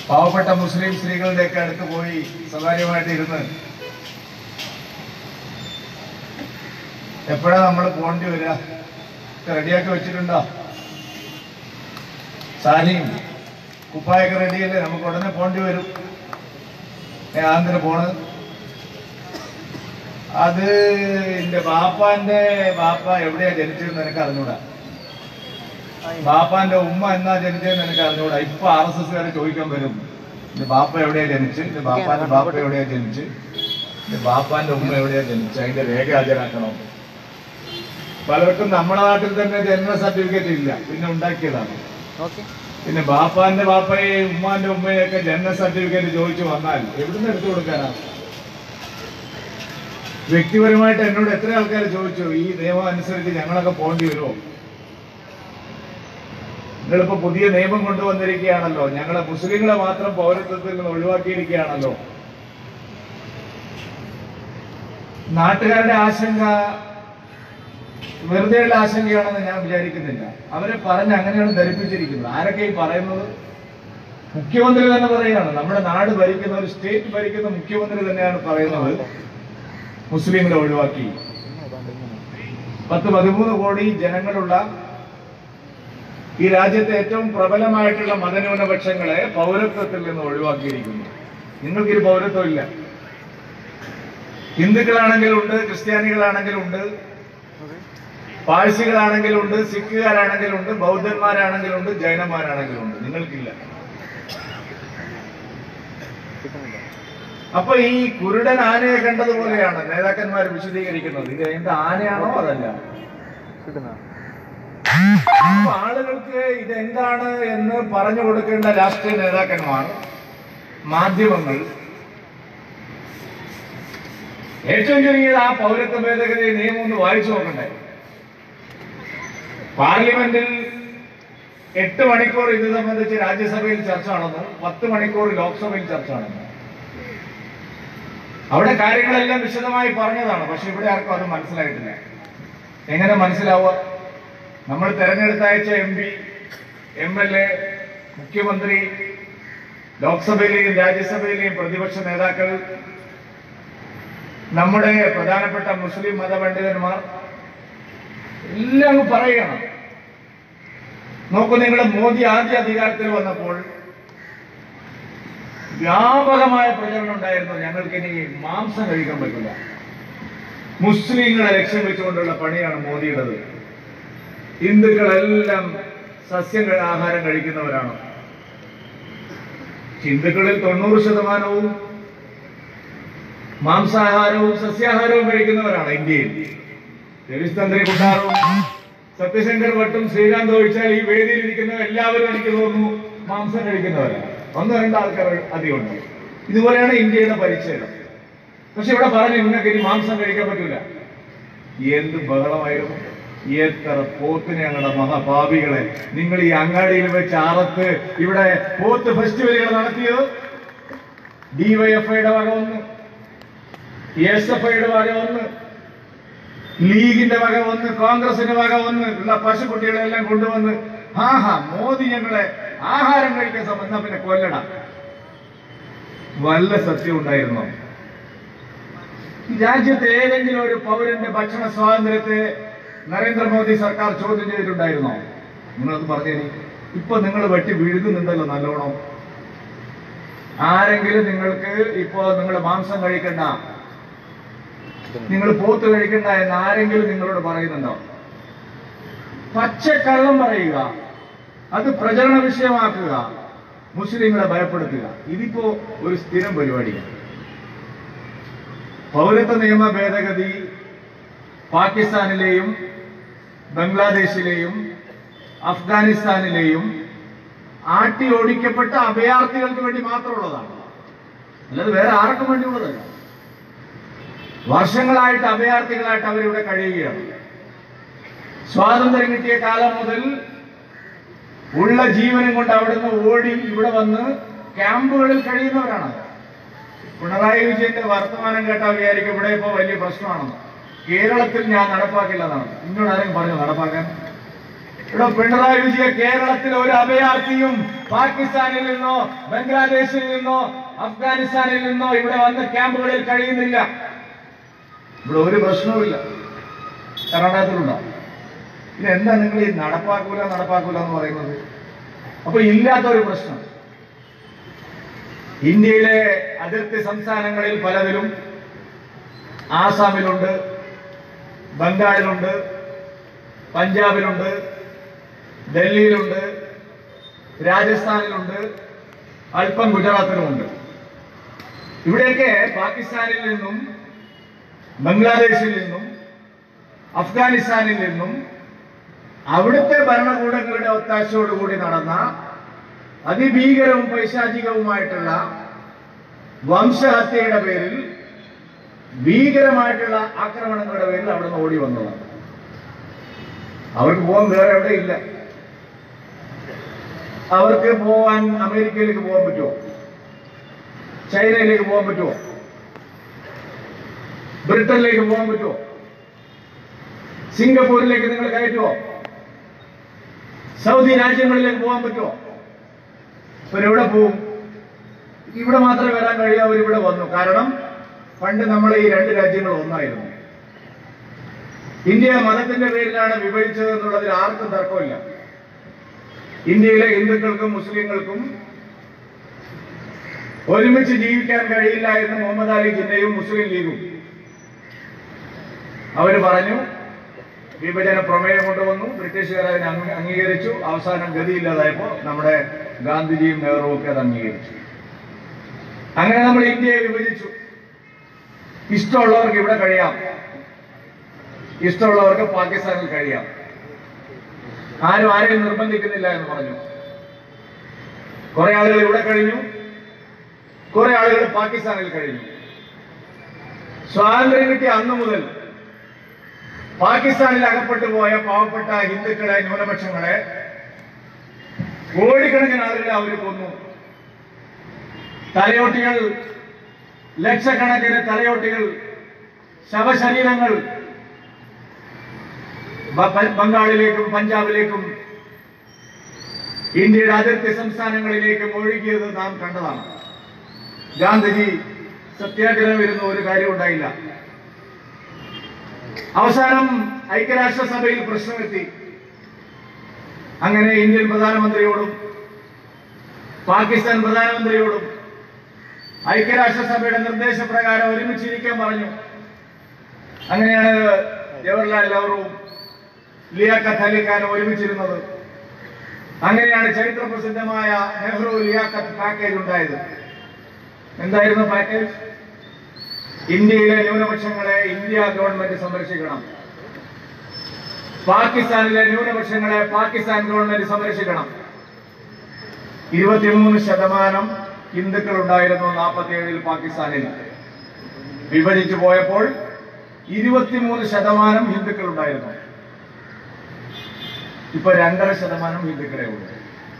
പാവപ്പെട്ട മുസ്ലിം സ്ത്രീകളുടെയൊക്കെ അടുത്ത് പോയി സ്വകാര്യമായിട്ട് ഇരുന്ന് എപ്പോഴാ നമ്മൾ പോകേണ്ടി വരിക ഒക്കെ റെഡിയാക്കി വെച്ചിട്ടുണ്ടോ സാരിയും കുപ്പായൊക്കെ റെഡിയല്ലേ നമുക്ക് ഉടനെ പോകേണ്ടി വരും ഏ ആന്തിന് പോണത് അത് എന്റെ ബാപ്പാന്റെ ബാപ്പ എവിടെയാ ജനിച്ചതെന്ന് എനിക്ക് അറിഞ്ഞൂടാ ബാപ്പാന്റെ ഉമ്മ എന്നാ ജനിച്ചതെന്ന് എനിക്ക് അറിഞ്ഞൂടാ ഇപ്പൊ ആർ എസ് എസ് കാരെ ചോദിക്കാൻ വരും എന്റെ ബാപ്പ എവിടെയാ ജനിച്ച് എന്റെ ബാപ്പാന്റെ ബാപ്പ എവിടെയാ ജനിച്ച് എന്റെ ബാപ്പാന്റെ ഉമ്മ എവിടെയാ ജനിച്ച് അതിന്റെ രേഖ ഹാജരാക്കണം പലർക്കും നമ്മുടെ നാട്ടിൽ തന്നെ ജനന സർട്ടിഫിക്കറ്റ് ഇല്ല പിന്നെ ഉണ്ടാക്കിയതാണ് ഓക്കെ പിന്നെ ബാപ്പാന്റെ ബാപ്പയെയും ഉമ്മാന്റെ ഉമ്മയൊക്കെ ജനന സർട്ടിഫിക്കറ്റ് ചോദിച്ചു വന്നാൽ എവിടുന്ന് എടുത്തു കൊടുക്കാനാ വ്യക്തിപരമായിട്ട് എന്നോട് എത്ര ആൾക്കാർ ചോദിച്ചു ഈ നിയമം അനുസരിച്ച് ഞങ്ങളൊക്കെ പോകേണ്ടി വരുമോ നിങ്ങളിപ്പോ പുതിയ നിയമം കൊണ്ടുവന്നിരിക്കുകയാണല്ലോ ഞങ്ങളെ മുസ്ലിങ്ങളെ മാത്രം പൗരത്വത്തിൽ നിന്ന് ഒഴിവാക്കിയിരിക്കുകയാണല്ലോ നാട്ടുകാരുടെ ആശങ്ക വെറുതെയുള്ള ആശങ്കയാണെന്ന് ഞാൻ വിചാരിക്കുന്നില്ല അവരെ പറഞ്ഞ് അങ്ങനെയാണ് ധരിപ്പിച്ചിരിക്കുന്നത് ആരൊക്കെ ഈ പറയുന്നത് മുഖ്യമന്ത്രി തന്നെ പറയുകയാണ് നമ്മുടെ നാട് ഭരിക്കുന്ന ഒരു സ്റ്റേറ്റ് ഭരിക്കുന്ന മുഖ്യമന്ത്രി തന്നെയാണ് പറയുന്നത് മുസ്ലിങ്ങളെ ഒഴിവാക്കി പത്ത് പതിമൂന്ന് കോടി ജനങ്ങളുള്ള ഈ രാജ്യത്തെ ഏറ്റവും പ്രബലമായിട്ടുള്ള മതന്യൂനപക്ഷങ്ങളെ പൗരത്വത്തിൽ നിന്ന് ഒഴിവാക്കിയിരിക്കുന്നു നിങ്ങൾക്കൊരു പൗരത്വം ഇല്ല ഹിന്ദുക്കളാണെങ്കിലും ഉണ്ട് ക്രിസ്ത്യാനികളാണെങ്കിലും ഉണ്ട് പാഴ്സികളാണെങ്കിലും ഉണ്ട് സിഖുകാരാണെങ്കിലും ഉണ്ട് ബൗദ്ധന്മാരാണെങ്കിലും ഉണ്ട് ജൈനന്മാരാണെങ്കിലും ഉണ്ട് നിങ്ങൾക്കില്ല അപ്പൊ ഈ കുരുടൻ ആനയെ കണ്ടതുപോലെയാണ് നേതാക്കന്മാർ വിശദീകരിക്കുന്നത് ഇത് എന്ത് ആനയാണോ അതല്ല അപ്പൊ ആളുകൾക്ക് ഇതെന്താണ് എന്ന് പറഞ്ഞു കൊടുക്കേണ്ട രാഷ്ട്രീയ നേതാക്കന്മാർ മാധ്യമങ്ങൾ ഏറ്റവും ചുരുങ്ങിയത് ആ പൗരത്വ ഭേദഗതി നിയമം ഒന്ന് വായിച്ചു നോക്കണ്ടേ പാർലമെന്റിൽ എട്ട് മണിക്കൂർ ഇത് സംബന്ധിച്ച് രാജ്യസഭയിൽ ചർച്ച നടന്നു പത്ത് മണിക്കൂർ ലോക്സഭയിൽ ചർച്ച നടന്നു അവിടെ കാര്യങ്ങളെല്ലാം വിശദമായി പറഞ്ഞതാണ് പക്ഷെ ഇവിടെ ആർക്കും അത് മനസ്സിലായിട്ടില്ല എങ്ങനെ മനസ്സിലാവുക നമ്മൾ തെരഞ്ഞെടുത്ത് അയച്ച M P M L A മുഖ്യമന്ത്രി ലോക്സഭയിലെയും രാജ്യസഭയിലെയും പ്രതിപക്ഷ നേതാക്കൾ നമ്മുടെ പ്രധാനപ്പെട്ട മുസ്ലിം മതപണ്ഡിതന്മാർ എല്ലാം അങ്ങ് പറയുകയാണ് നോക്കൂ നിങ്ങൾ മോദി ആദ്യ അധികാരത്തിൽ വന്നപ്പോൾ വ്യാപകമായ പ്രചരണം ഉണ്ടായിരുന്നു ഞങ്ങൾക്ക് ഇനി മാംസം കഴിക്കാൻ പറ്റില്ല മുസ്ലിങ്ങളെ ലക്ഷ്യം വെച്ചുകൊണ്ടുള്ള പണിയാണ് മോദിയുടേത് ഹിന്ദുക്കളെല്ലാം സസ്യം കഴി- ആഹാരം കഴിക്കുന്നവരാണ് ഹിന്ദുക്കളിൽ തൊണ്ണൂറ് ശതമാനവും മാംസാഹാരവും സസ്യാഹാരവും കഴിക്കുന്നവരാണ് ഇന്ത്യയിൽ രവീഷ് തന്ത്രി കുട്ടാറും സത്യശങ്കർ ഭട്ടും ശ്രീകാന്ത് ഒഴിച്ചാൽ ഈ വേദിയിൽ ഇരിക്കുന്ന എല്ലാവരും എനിക്ക് തോന്നുന്നു മാംസം കഴിക്കുന്നവരാണ് ഒന്നോ രണ്ടോ ആൾക്കാർ അധികമുണ്ട് ഇതുപോലെയാണ് ഇന്ത്യയുടെ പരിച്ഛേദം പക്ഷെ ഇവിടെ പറഞ്ഞു നിങ്ങൾക്ക് ഇനി മാംസം കഴിക്കാൻ പറ്റൂല എന്ത് ബഹളമായിരുന്നു എത്ര പോത്തിന് ഞങ്ങളുടെ മഹാഭാവികളെ നിങ്ങൾ ഈ അങ്ങാടിയിൽ വെച്ച് ആറത്ത് ഇവിടെ പോത്ത് ഫെസ്റ്റിവലുകൾ നടത്തിയത് ഡിവൈഎഫ്ഐയുടെ വക ഒന്ന് എസ് എഫ് ഐയുടെ വക ഒന്ന് ലീഗിന്റെ വക ഒന്ന് കോൺഗ്രസിന്റെ വക ഒന്ന് ഉള്ള പശുക്കുട്ടികളെല്ലാം കൊണ്ടുവന്ന് ആഹാ മോദി ഞങ്ങളെ ആഹാരം കഴിക്കാൻ സംബന്ധ പിന്നെ കൊല്ലണം വല്ല സത്യം ഉണ്ടായിരുന്നോ ഈ രാജ്യത്തെ ഏതെങ്കിലും ഒരു പൗരന്റെ ഭക്ഷണ സ്വാതന്ത്ര്യത്തെ നരേന്ദ്രമോദി സർക്കാർ ചോദ്യം ചെയ്തിട്ടുണ്ടായിരുന്നോ നിങ്ങളത് പറഞ്ഞേനി ഇപ്പൊ നിങ്ങൾ വെട്ടി വിഴുകുന്നുണ്ടല്ലോ നല്ലോണം ആരെങ്കിലും നിങ്ങൾക്ക് ഇപ്പോ നിങ്ങൾ മാംസം കഴിക്കണ്ട നിങ്ങൾ പോത്ത് കഴിക്കണ്ട എന്ന് ആരെങ്കിലും നിങ്ങളോട് പറയുന്നുണ്ടോ പച്ചക്കള്ളം പറയുക അത് പ്രചരണ വിഷയമാക്കുക മുസ്ലിങ്ങളെ ഭയപ്പെടുത്തുക ഇതിപ്പോ ഒരു സ്ഥിരം പരിപാടിയാണ് പൗരത്വ നിയമ ഭേദഗതി പാകിസ്ഥാനിലെയും ബംഗ്ലാദേശിലെയും അഫ്ഗാനിസ്ഥാനിലെയും ആട്ടി ഓടിക്കപ്പെട്ട അഭയാർത്ഥികൾക്ക് വേണ്ടി മാത്രമുള്ളതാണ് അല്ലാതെ വേറെ ആർക്കും വേണ്ടിയുള്ളതല്ല വർഷങ്ങളായിട്ട് അഭയാർത്ഥികളായിട്ട് അവരിവിടെ കഴിയുകയാണ് സ്വാതന്ത്ര്യം കിട്ടിയ കാലം മുതൽ ഉള്ള ജീവനും കൊണ്ട് അവിടുന്ന് ഓടി ഇവിടെ വന്ന് ക്യാമ്പുകളിൽ കഴിയുന്നവരാണ് പിണറായി വിജയന്റെ വർത്തമാനം കേട്ടാൽ വിചാരിക്കും ഇവിടെ ഇപ്പോ വലിയ പ്രശ്നമാണെന്ന് കേരളത്തിൽ ഞാൻ നടപ്പാക്കില്ലെന്നാണ് ഇന്നോട് ആരെങ്കിലും പറഞ്ഞു നടപ്പാക്കാൻ ഇവിടെ പിണറായി വിജയ കേരളത്തിൽ ഒരു അഭയാർത്ഥിയും പാകിസ്ഥാനിൽ നിന്നോ ബംഗ്ലാദേശിൽ നിന്നോ അഫ്ഗാനിസ്ഥാനിൽ നിന്നോ ഇവിടെ വന്ന് ക്യാമ്പുകളിൽ കഴിയുന്നില്ല ഇവിടെ ഒരു പ്രശ്നവുമില്ല കർണാടകത്തിലുണ്ടോ പിന്നെ എന്താ നിങ്ങൾ ഈ നടപ്പാക്കൂല നടപ്പാക്കൂല എന്ന് പറയുന്നത് അപ്പൊ ഇല്ലാത്ത ഒരു പ്രശ്നം ഇന്ത്യയിലെ അതിർത്തി സംസ്ഥാനങ്ങളിൽ പലതിലും ആസാമിലുണ്ട് ബംഗാളിലുണ്ട് പഞ്ചാബിലുണ്ട് ഡൽഹിയിലുണ്ട് രാജസ്ഥാനിലുണ്ട് അല്പം ഗുജറാത്തിലുമുണ്ട് ഇവിടെയൊക്കെ പാകിസ്ഥാനിൽ നിന്നും ബംഗ്ലാദേശിൽ നിന്നും അഫ്ഗാനിസ്ഥാനിൽ നിന്നും അവിടുത്തെ ഭരണകൂടങ്ങളുടെ ഒത്താശയോടുകൂടി നടന്ന അതിഭീകരവും പൈശാചികവുമായിട്ടുള്ള വംശഹത്യയുടെ പേരിൽ ഭീകരമായിട്ടുള്ള ആക്രമണങ്ങളുടെ പേരിൽ അവിടുന്ന് ഓടി വന്നതാണ് അവർക്ക് പോകാൻ വേറെ എവിടെയില്ല അവർക്ക് പോവാൻ അമേരിക്കയിലേക്ക് പോകാൻ പറ്റുമോ ചൈനയിലേക്ക് പോകാൻ പറ്റുമോ ബ്രിട്ടനിലേക്ക് പോകാൻ പറ്റുമോ സിംഗപ്പൂരിലേക്ക് നിങ്ങൾ കയറ്റുമോ സൗദി രാജ്യങ്ങളിലേക്ക് പോകാൻ പറ്റുമോ ഇവരെവിടെ പോവും ഇവിടെ മാത്രമേ വരാൻ കഴിയൂ അവരിവിടെ വന്നു കാരണം പണ്ട് നമ്മൾ ഈ രണ്ട് രാജ്യങ്ങൾ ഒന്നായിരുന്നു ഇന്ത്യ മതത്തിന്റെ പേരിലാണ് വിഭജിച്ചത് എന്നുള്ളതിൽ ആർക്കും തർക്കമില്ല ഇന്ത്യയിലെ ഹിന്ദുക്കൾക്കും മുസ്ലിങ്ങൾക്കും ഒരുമിച്ച് ജീവിക്കാൻ കഴിയില്ല എന്ന് മുഹമ്മദ് അലി ജിന്നയും മുസ്ലിം ലീഗും അവര് പറഞ്ഞു വിഭജന പ്രമേയം കൊണ്ടുവന്നു ബ്രിട്ടീഷുകാർ അതിനെ അംഗീ- അംഗീകരിച്ചു അവസാനം ഗതിയില്ലാതായപ്പോ നമ്മുടെ ഗാന്ധിജിയും നെഹ്റുവും ഒക്കെ അത് അംഗീകരിച്ചു അങ്ങനെ നമ്മൾ ഇന്ത്യയെ വിഭജിച്ചു ഇഷ്ടമുള്ളവർക്ക് ഇവിടെ കഴിയാം ഇഷ്ടമുള്ളവർക്ക് പാകിസ്ഥാനിൽ കഴിയാം ആരും ആരെയും നിർബന്ധിക്കുന്നില്ല എന്ന് പറഞ്ഞു കുറെ ആളുകൾ ഇവിടെ കഴിഞ്ഞു കുറെ ആളുകൾ പാകിസ്ഥാനിൽ കഴിഞ്ഞു സ്വാതന്ത്ര്യം കിട്ടിയ അന്നു മുതൽ പാകിസ്ഥാനിൽ അകപ്പെട്ടു പോയ പാവപ്പെട്ട ഹിന്ദുക്കളെ ന്യൂനപക്ഷങ്ങളെ കോടിക്കണക്കിന് ആളുകളെ അവർ കൊന്നു തലയോട്ടികൾ ലക്ഷക്കണക്കിന് തലയോട്ടികൾ ശവശരീരങ്ങൾ ബ- ബ- ബംഗാളിലേക്കും പഞ്ചാബിലേക്കും ഇന്ത്യയുടെ അതിർത്തി സംസ്ഥാനങ്ങളിലേക്കും ഒഴുകിയത് നാം കണ്ടതാണ് ഗാന്ധിജി സത്യാഗ്രഹം വരുന്ന ഒരു കാര്യം ഉണ്ടായില്ല അവസാനം ഐക്യരാഷ്ട്രസഭയിൽ പ്രശ്നമെത്തി അങ്ങനെ ഇന്ത്യൻ പ്രധാനമന്ത്രിയോടും പാകിസ്ഥാൻ പ്രധാനമന്ത്രിയോടും ഐക്യരാഷ്ട്രസഭയുടെ നിർദ്ദേശപ്രകാരം ഒരുമിച്ചിരിക്കാൻ പറഞ്ഞു അങ്ങനെയാണ് ജവഹർലാൽ നെഹ്റുവും ലിയാഖത്ത് അലി ഖാനും ഒരുമിച്ചിരുന്നത് അങ്ങനെയാണ് ചരിത്ര പ്രസിദ്ധമായ നെഹ്റു ലിയാഖത്ത് പാക്കേജ് ഉണ്ടായത് എന്തായിരുന്നു പാക്കേജ് ഇന്ത്യയിലെ ന്യൂനപക്ഷങ്ങളെ ഇന്ത്യ ഗവൺമെന്റ് സംരക്ഷിക്കണം പാകിസ്ഥാനിലെ ന്യൂനപക്ഷങ്ങളെ പാകിസ്ഥാൻ ഗവൺമെന്റ് സംരക്ഷിക്കണം ഇരുപത്തിമൂന്ന് ശതമാനം ഹിന്ദുക്കൾ ഉണ്ടായിരുന്നു നാൽപ്പത്തിയേഴിൽ പാകിസ്ഥാനിൽ വിഭജിച്ചു പോയപ്പോൾ ഇരുപത്തിമൂന്ന് ശതമാനം ഹിന്ദുക്കൾ ഉണ്ടായിരുന്നു ഇപ്പൊ രണ്ടര ശതമാനം ഹിന്ദുക്കളെ ഉള്ളൂ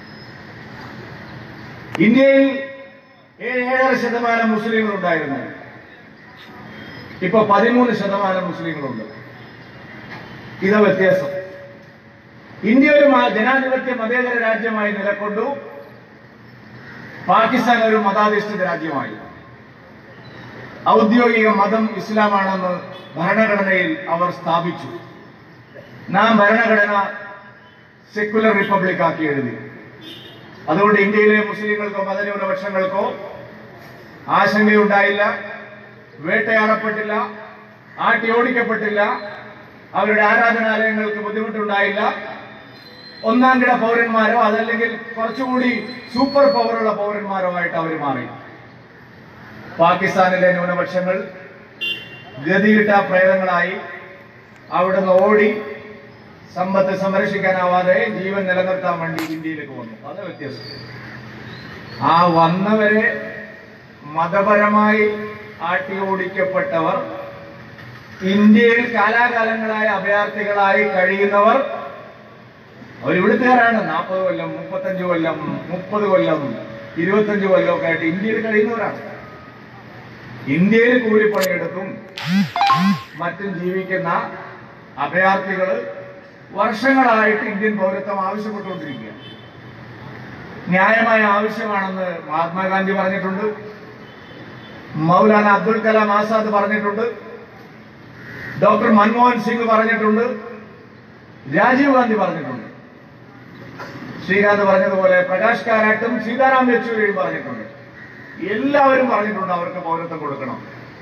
ഇന്ത്യയിൽ ഏഴ് ഏഴര ശതമാനം മുസ്ലിങ്ങൾ ഉണ്ടായിരുന്നു ഇപ്പൊ പതിമൂന്ന് ശതമാനം മുസ്ലിങ്ങളുണ്ട് ഇതാ വ്യത്യാസം ഇന്ത്യ ഒരു മ- ജനാധിപത്യ മതേതര രാജ്യമായി നിലകൊണ്ടു പാകിസ്ഥാൻ ഒരു മതാധിഷ്ഠിത രാജ്യമായി ഔദ്യോഗിക മതം ഇസ്ലാമാണെന്ന് ഭരണഘടനയിൽ അവർ സ്ഥാപിച്ചു നാം ഭരണഘടന സെക്കുലർ റിപ്പബ്ലിക് ആക്കി എഴുതി അതുകൊണ്ട് ഇന്ത്യയിലെ മുസ്ലിങ്ങൾക്കോ മതന്യൂനപക്ഷങ്ങൾക്കോ ആശങ്കയുണ്ടായില്ല വേട്ടയാടപ്പെട്ടില്ല ആട്ടി ഓടിക്കപ്പെട്ടില്ല അവരുടെ ആരാധനാലയങ്ങൾക്ക് ബുദ്ധിമുട്ടുണ്ടായില്ല ഒന്നാം കിട പൗരന്മാരോ അതല്ലെങ്കിൽ കുറച്ചുകൂടി സൂപ്പർ പവറുള്ള പൗരന്മാരോ ആയിട്ട് അവർ മാറി പാകിസ്ഥാനിലെ ന്യൂനപക്ഷങ്ങൾ ഗതികിട്ട പ്രേതങ്ങളായി അവിടുന്ന് ഓടി സമ്പത്ത് സംരക്ഷിക്കാനാവാതെ ജീവൻ നിലനിർത്താൻ വേണ്ടി ഇന്ത്യയിലേക്ക് വന്നു അത് വ്യത്യാസം ആ വന്നവരെ മതപരമായി ആട്ടി ഓടിക്കപ്പെട്ടവർ ഇന്ത്യയിൽ കാലാകാലങ്ങളായ അഭയാർത്ഥികളായി കഴിയുന്നവർ അവരിവിടുത്തുകാരാണ് നാൽപ്പത് കൊല്ലം മുപ്പത്തഞ്ച് കൊല്ലം മുപ്പത് കൊല്ലം ഇരുപത്തഞ്ച് കൊല്ലം ഒക്കെ ആയിട്ട് ഇന്ത്യയിൽ കഴിയുന്നവരാണ് ഇന്ത്യയിൽ കൂലിപ്പണിയെടുത്തും മറ്റും ജീവിക്കുന്ന അഭയാർത്ഥികള് വർഷങ്ങളായിട്ട് ഇന്ത്യൻ പൗരത്വം ആവശ്യപ്പെട്ടുകൊണ്ടിരിക്കുക ന്യായമായ ആവശ്യമാണെന്ന് മഹാത്മാഗാന്ധി പറഞ്ഞിട്ടുണ്ട് മൗലാന അബ്ദുൽ കലാം ആസാദ് പറഞ്ഞിട്ടുണ്ട് ഡോക്ടർ മൻമോഹൻ സിംഗ് പറഞ്ഞിട്ടുണ്ട് രാജീവ് ഗാന്ധി പറഞ്ഞിട്ടുണ്ട് ശ്രീകാന്ത് പറഞ്ഞതുപോലെ പ്രകാശ് കാരാട്ടും സീതാറാം യെച്ചൂരിയും പറഞ്ഞിട്ടുണ്ട് എല്ലാവരും പറഞ്ഞിട്ടുണ്ട് അവർക്ക് പൗരത്വം കൊടുക്കണം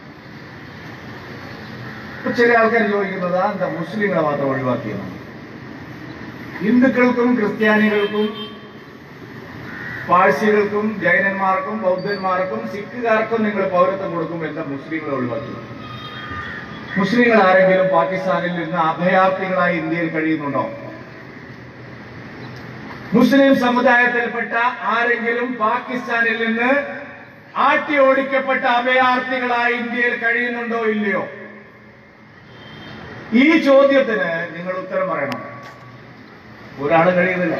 ഇപ്പൊ ചില ആൾക്കാർ ചോദിക്കുന്നത് "ആ, എന്താ മുസ്ലിങ്ങളെ മാത്രം ഒഴിവാക്കിയെന്നാണ് ഹിന്ദുക്കൾക്കും ക്രിസ്ത്യാനികൾക്കും പാഴ്സികൾക്കും ജൈനന്മാർക്കും ബൗദ്ധന്മാർക്കും സിഖുകാർക്കും നിങ്ങൾ പൗരത്വം കൊടുക്കും എന്താ മുസ്ലിങ്ങളെ ഒഴിവാക്കി മുസ്ലിങ്ങൾ ആരെങ്കിലും പാകിസ്ഥാനിൽ നിന്ന് അഭയാർത്ഥികളായി ഇന്ത്യയിൽ കഴിയുന്നുണ്ടോ മുസ്ലിം സമുദായത്തിൽപ്പെട്ട ആരെങ്കിലും പാകിസ്ഥാനിൽ നിന്ന് ആട്ടി ഓടിക്കപ്പെട്ട അഭയാർത്ഥികളായി ഇന്ത്യയിൽ കഴിയുന്നുണ്ടോ ഇല്ലയോ ഈ ചോദ്യത്തിന് നിങ്ങൾ ഉത്തരം പറയണം ഒരാളും കഴിയുന്നില്ല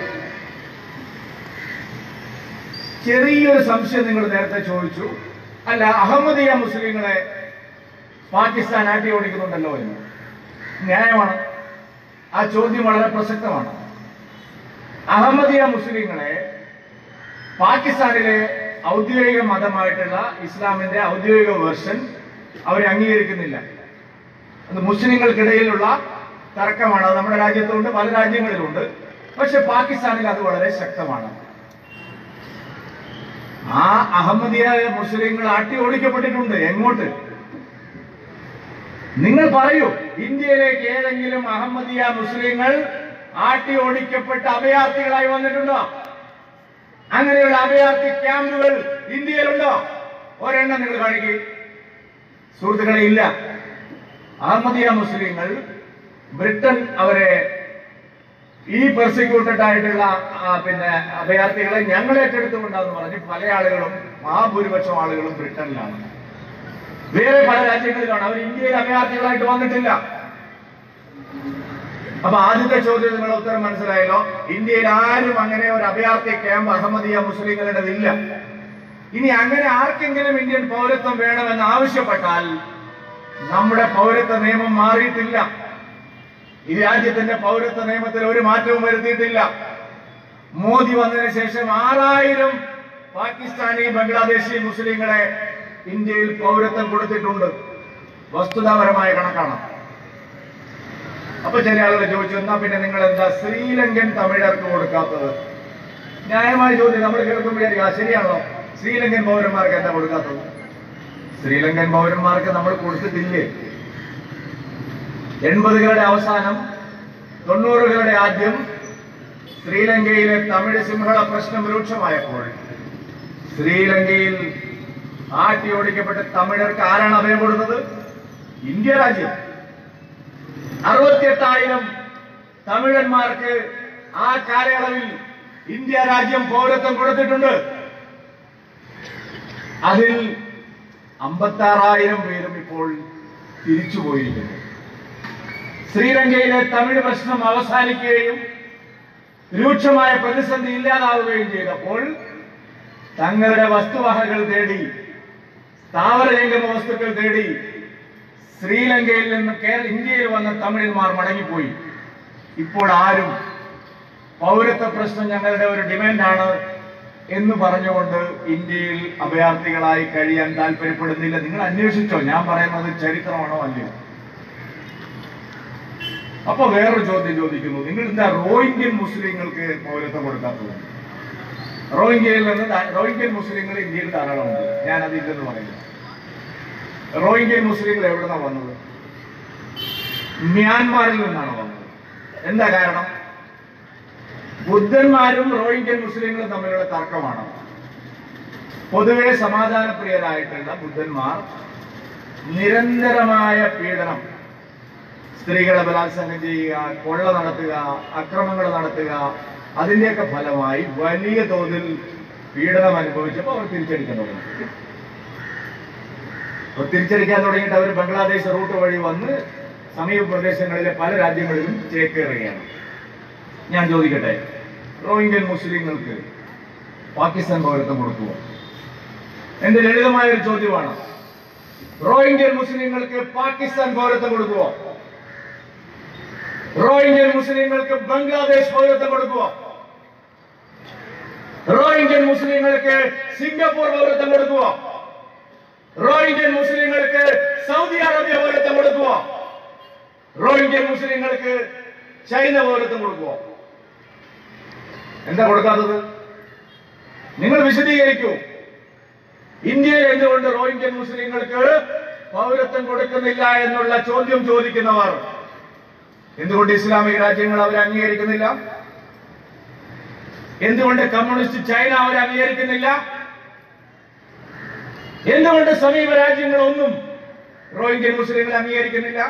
ചെറിയൊരു സംശയം നിങ്ങൾ നേരത്തെ ചോദിച്ചു അല്ല അഹമ്മദിയ മുസ്ലിങ്ങളെ പാകിസ്ഥാൻ ആട്ടി ഓടിക്കുന്നുണ്ടല്ലോ എന്ന് ന്യായമാണ് ആ ചോദ്യം വളരെ പ്രസക്തമാണ് അഹമ്മദിയ മുസ്ലിങ്ങളെ പാകിസ്ഥാനിലെ ഔദ്യോഗിക മതമായിട്ടുള്ള ഇസ്ലാമിന്റെ ഔദ്യോഗിക വേർഷൻ അവരെ അംഗീകരിക്കുന്നില്ല അത് മുസ്ലിങ്ങൾക്കിടയിലുള്ള തർക്കമാണ് അത് നമ്മുടെ രാജ്യത്തുണ്ട് പല രാജ്യങ്ങളിലുണ്ട് പക്ഷെ പാകിസ്ഥാനിൽ അത് വളരെ ശക്തമാണ് ആ അഹമ്മദിയ മുസ്ലിങ്ങൾ ആട്ടി ഓടിക്കപ്പെട്ടിട്ടുണ്ട് എങ്ങോട്ട് നിങ്ങൾ പറയൂ ഇന്ത്യയിലേക്ക് ഏതെങ്കിലും അഹമ്മദിയ മുസ്ലിങ്ങൾ ആട്ടി ഓടിക്കപ്പെട്ട അഭയാർത്ഥികളായി വന്നിട്ടുണ്ടോ അങ്ങനെയുള്ള അഭയാർത്ഥി ക്യാമ്പുകൾ ഇന്ത്യയിലുണ്ടോ ഒരെണ്ണം നിങ്ങൾ കാണിക്കുക സുഹൃത്തുക്കളെ ഇല്ല അഹമ്മദിയ മുസ്ലിങ്ങൾ ബ്രിട്ടൻ അവരെ ഈ പെർസിക്യൂട്ടഡ് ആയിട്ടുള്ള ആ, പിന്നെ അഭയാർത്ഥികളെ ഞങ്ങൾ ഏറ്റെടുത്തുകൊണ്ടാന്ന് പറഞ്ഞ് പല ആളുകളും മഹാഭൂരിപക്ഷം ആളുകളും ബ്രിട്ടനിലാണ് വേറെ പല രാജ്യങ്ങളിലാണ് അവർ ഇന്ത്യയിൽ അഭയാർത്ഥികളായിട്ട് വന്നിട്ടില്ല അപ്പൊ ആദ്യത്തെ ചോദ്യം നിങ്ങളുടെ ഉത്തരം മനസ്സിലായല്ലോ ഇന്ത്യയിൽ ആരും അങ്ങനെ ഒരു അഭയാർത്ഥി ക്യാമ്പ് അഹമ്മദിയ മുസ്ലിങ്ങളുടേതില്ല ഇനി അങ്ങനെ ആർക്കെങ്കിലും ഇന്ത്യൻ പൗരത്വം വേണമെന്ന് ആവശ്യപ്പെട്ടാൽ നമ്മുടെ പൗരത്വ നിയമം മാറിയിട്ടില്ല ഈ രാജ്യത്തിന്റെ പൗരത്വ നിയമത്തിൽ ഒരു മാറ്റവും വരുത്തിയിട്ടില്ല മോദി വന്നതിന് ശേഷം ആറായിരം പാകിസ്ഥാനി ബംഗ്ലാദേശി മുസ്ലിങ്ങളെ ഇന്ത്യയിൽ പൗരത്വം കൊടുത്തിട്ടുണ്ട് വസ്തുതാപരമായ കണക്കാണ് അപ്പൊ ചില ആളുകൾ ചോദിച്ചു എന്നാ പിന്നെ നിങ്ങൾ എന്താ ശ്രീലങ്കൻ തമിഴർക്ക് കൊടുക്കാത്തത് ന്യായമായ ചോദ്യം നമ്മൾ കേൾക്കുമ്പോൾ വിചാരിക്കും, ആ ശരിയാണോ ശ്രീലങ്കൻ പൗരന്മാർക്ക് എന്താ കൊടുക്കാത്തത് ശ്രീലങ്കൻ പൗരന്മാർക്ക് നമ്മൾ കൊടുത്തിട്ടില്ലേ എൺപതുകളുടെ അവസാനം തൊണ്ണൂറുകളുടെ ആദ്യം ശ്രീലങ്കയിലെ തമിഴ് സിംഹള പ്രശ്നം രൂക്ഷമായപ്പോൾ ശ്രീലങ്കയിൽ ആട്ടി ഓടിക്കപ്പെട്ട തമിഴർക്ക് ആരാണ് അഭയം കൊടുത്തത് ഇന്ത്യ രാജ്യം അറുപത്തിയെട്ടായിരം തമിഴന്മാർക്ക് ആ കാലയളവിൽ ഇന്ത്യ രാജ്യം പൗരത്വം കൊടുത്തിട്ടുണ്ട് അതിൽ അമ്പത്താറായിരം പേരും ഇപ്പോൾ തിരിച്ചുപോയിരിക്കുന്നു ശ്രീലങ്കയിലെ തമിഴ് പ്രശ്നം അവസാനിക്കുകയും രൂക്ഷമായ പ്രതിസന്ധി ഇല്ലാതാവുകയും ചെയ്തപ്പോൾ തങ്ങളുടെ വസ്തുവകകൾ തേടി സ്ഥാവരജംഗമ വസ്തുക്കൾ തേടി ശ്രീലങ്കയിൽ നിന്ന് കേരള ഇന്ത്യയിൽ വന്ന തമിഴന്മാർ മടങ്ങിപ്പോയി ഇപ്പോൾ ആരും പൗരത്വ പ്രശ്നം ഞങ്ങളുടെ ഒരു ഡിമാൻഡാണ് എന്ന് പറഞ്ഞുകൊണ്ട് ഇന്ത്യയിൽ അഭയാർത്ഥികളായി കഴിയാൻ താല്പര്യപ്പെടുന്നില്ല നിങ്ങൾ അന്വേഷിച്ചോ ഞാൻ പറയുന്നത് ചരിത്രമാണോ അല്ലയോ അപ്പൊ വേറൊരു ചോദ്യം ചോദിക്കുന്നു നിങ്ങൾ എന്താ റോഹിംഗ്യൻ മുസ്ലിങ്ങൾക്ക് പൗരത്വം കൊടുക്കാത്തത് റോഹിംഗ്യയിൽ നിന്ന് ധാ- റോഹിംഗ്യൻ മുസ്ലിങ്ങൾ ഇന്ത്യയിൽ ധാരാളമുണ്ട് ഞാൻ അതില്ലെന്ന് പറയുന്നു റോഹിംഗ്യൻ മുസ്ലിങ്ങൾ എവിടുന്നാ വന്നത് മ്യാൻമാറിൽ നിന്നാണ് വന്നത് എന്താ കാരണം ബുദ്ധന്മാരും റോഹിംഗ്യൻ മുസ്ലിങ്ങളും തമ്മിലുള്ള തർക്കമാണ് പൊതുവെ സമാധാനപ്രിയരായിട്ടുള്ള ബുദ്ധന്മാർ നിരന്തരമായ പീഡനം സ്ത്രീകളെ ബലാത്സംഗം ചെയ്യുക കൊള്ള നടത്തുക അക്രമങ്ങൾ നടത്തുക അതിന്റെയൊക്കെ ഫലമായി വലിയ തോതിൽ പീഡനം അനുഭവിച്ചപ്പോൾ അവർ തിരിച്ചടിക്കാൻ തുടങ്ങി അപ്പോൾ തിരിച്ചടിക്കാൻ തുടങ്ങിയിട്ട് അവർ ബംഗ്ലാദേശ് റൂട്ട് വഴി വന്ന് സമീപ പ്രദേശങ്ങളിലെ പല രാജ്യങ്ങളിലും ചേക്കേറുകയാണ് ഞാൻ ചോദിക്കട്ടെ റോഹിംഗ്യൻ മുസ്ലിങ്ങൾക്ക് പാകിസ്ഥാൻ പൗരത്വം കൊടുക്കുമോ എന്റെ ലളിതമായ ഒരു ചോദ്യമാണ് റോഹിംഗ്യൻ മുസ്ലിങ്ങൾക്ക് പാകിസ്ഥാൻ പൗരത്വം കൊടുക്കുമോ റോഹിംഗ്യൻ മുസ്ലിങ്ങൾക്ക് ബംഗ്ലാദേശ് പൗരത്വം കൊടുക്കുക റോഹിംഗ്യൻ മുസ്ലിങ്ങൾക്ക് സിംഗപ്പൂർ പൗരത്വം കൊടുക്കുക റോഹിംഗ്യൻ മുസ്ലിങ്ങൾക്ക് സൗദി അറേബ്യ പൗരത്വം കൊടുക്കുക റോഹിംഗ്യൻ മുസ്ലിങ്ങൾക്ക് ചൈന പൗരത്വം കൊടുക്കുക എന്താ കൊടുക്കാത്തത് നിങ്ങൾ വിശദീകരിക്കൂ ഇന്ത്യയിൽ എന്തുകൊണ്ട് റോഹിംഗ്യൻ മുസ്ലിങ്ങൾക്ക് പൗരത്വം കൊടുക്കുന്നില്ല എന്നുള്ള ചോദ്യം ചോദിക്കുന്നവർ എന്തുകൊണ്ട് ഇസ്ലാമിക രാജ്യങ്ങൾ അവരെ അംഗീകരിക്കുന്നില്ല എന്തുകൊണ്ട് കമ്മ്യൂണിസ്റ്റ് ചൈന അവരെ അംഗീകരിക്കുന്നില്ല എന്തുകൊണ്ട് സമീപ രാജ്യങ്ങളൊന്നും റോഹിംഗ്യൻ മുസ്ലിങ്ങളെ അംഗീകരിക്കുന്നില്ല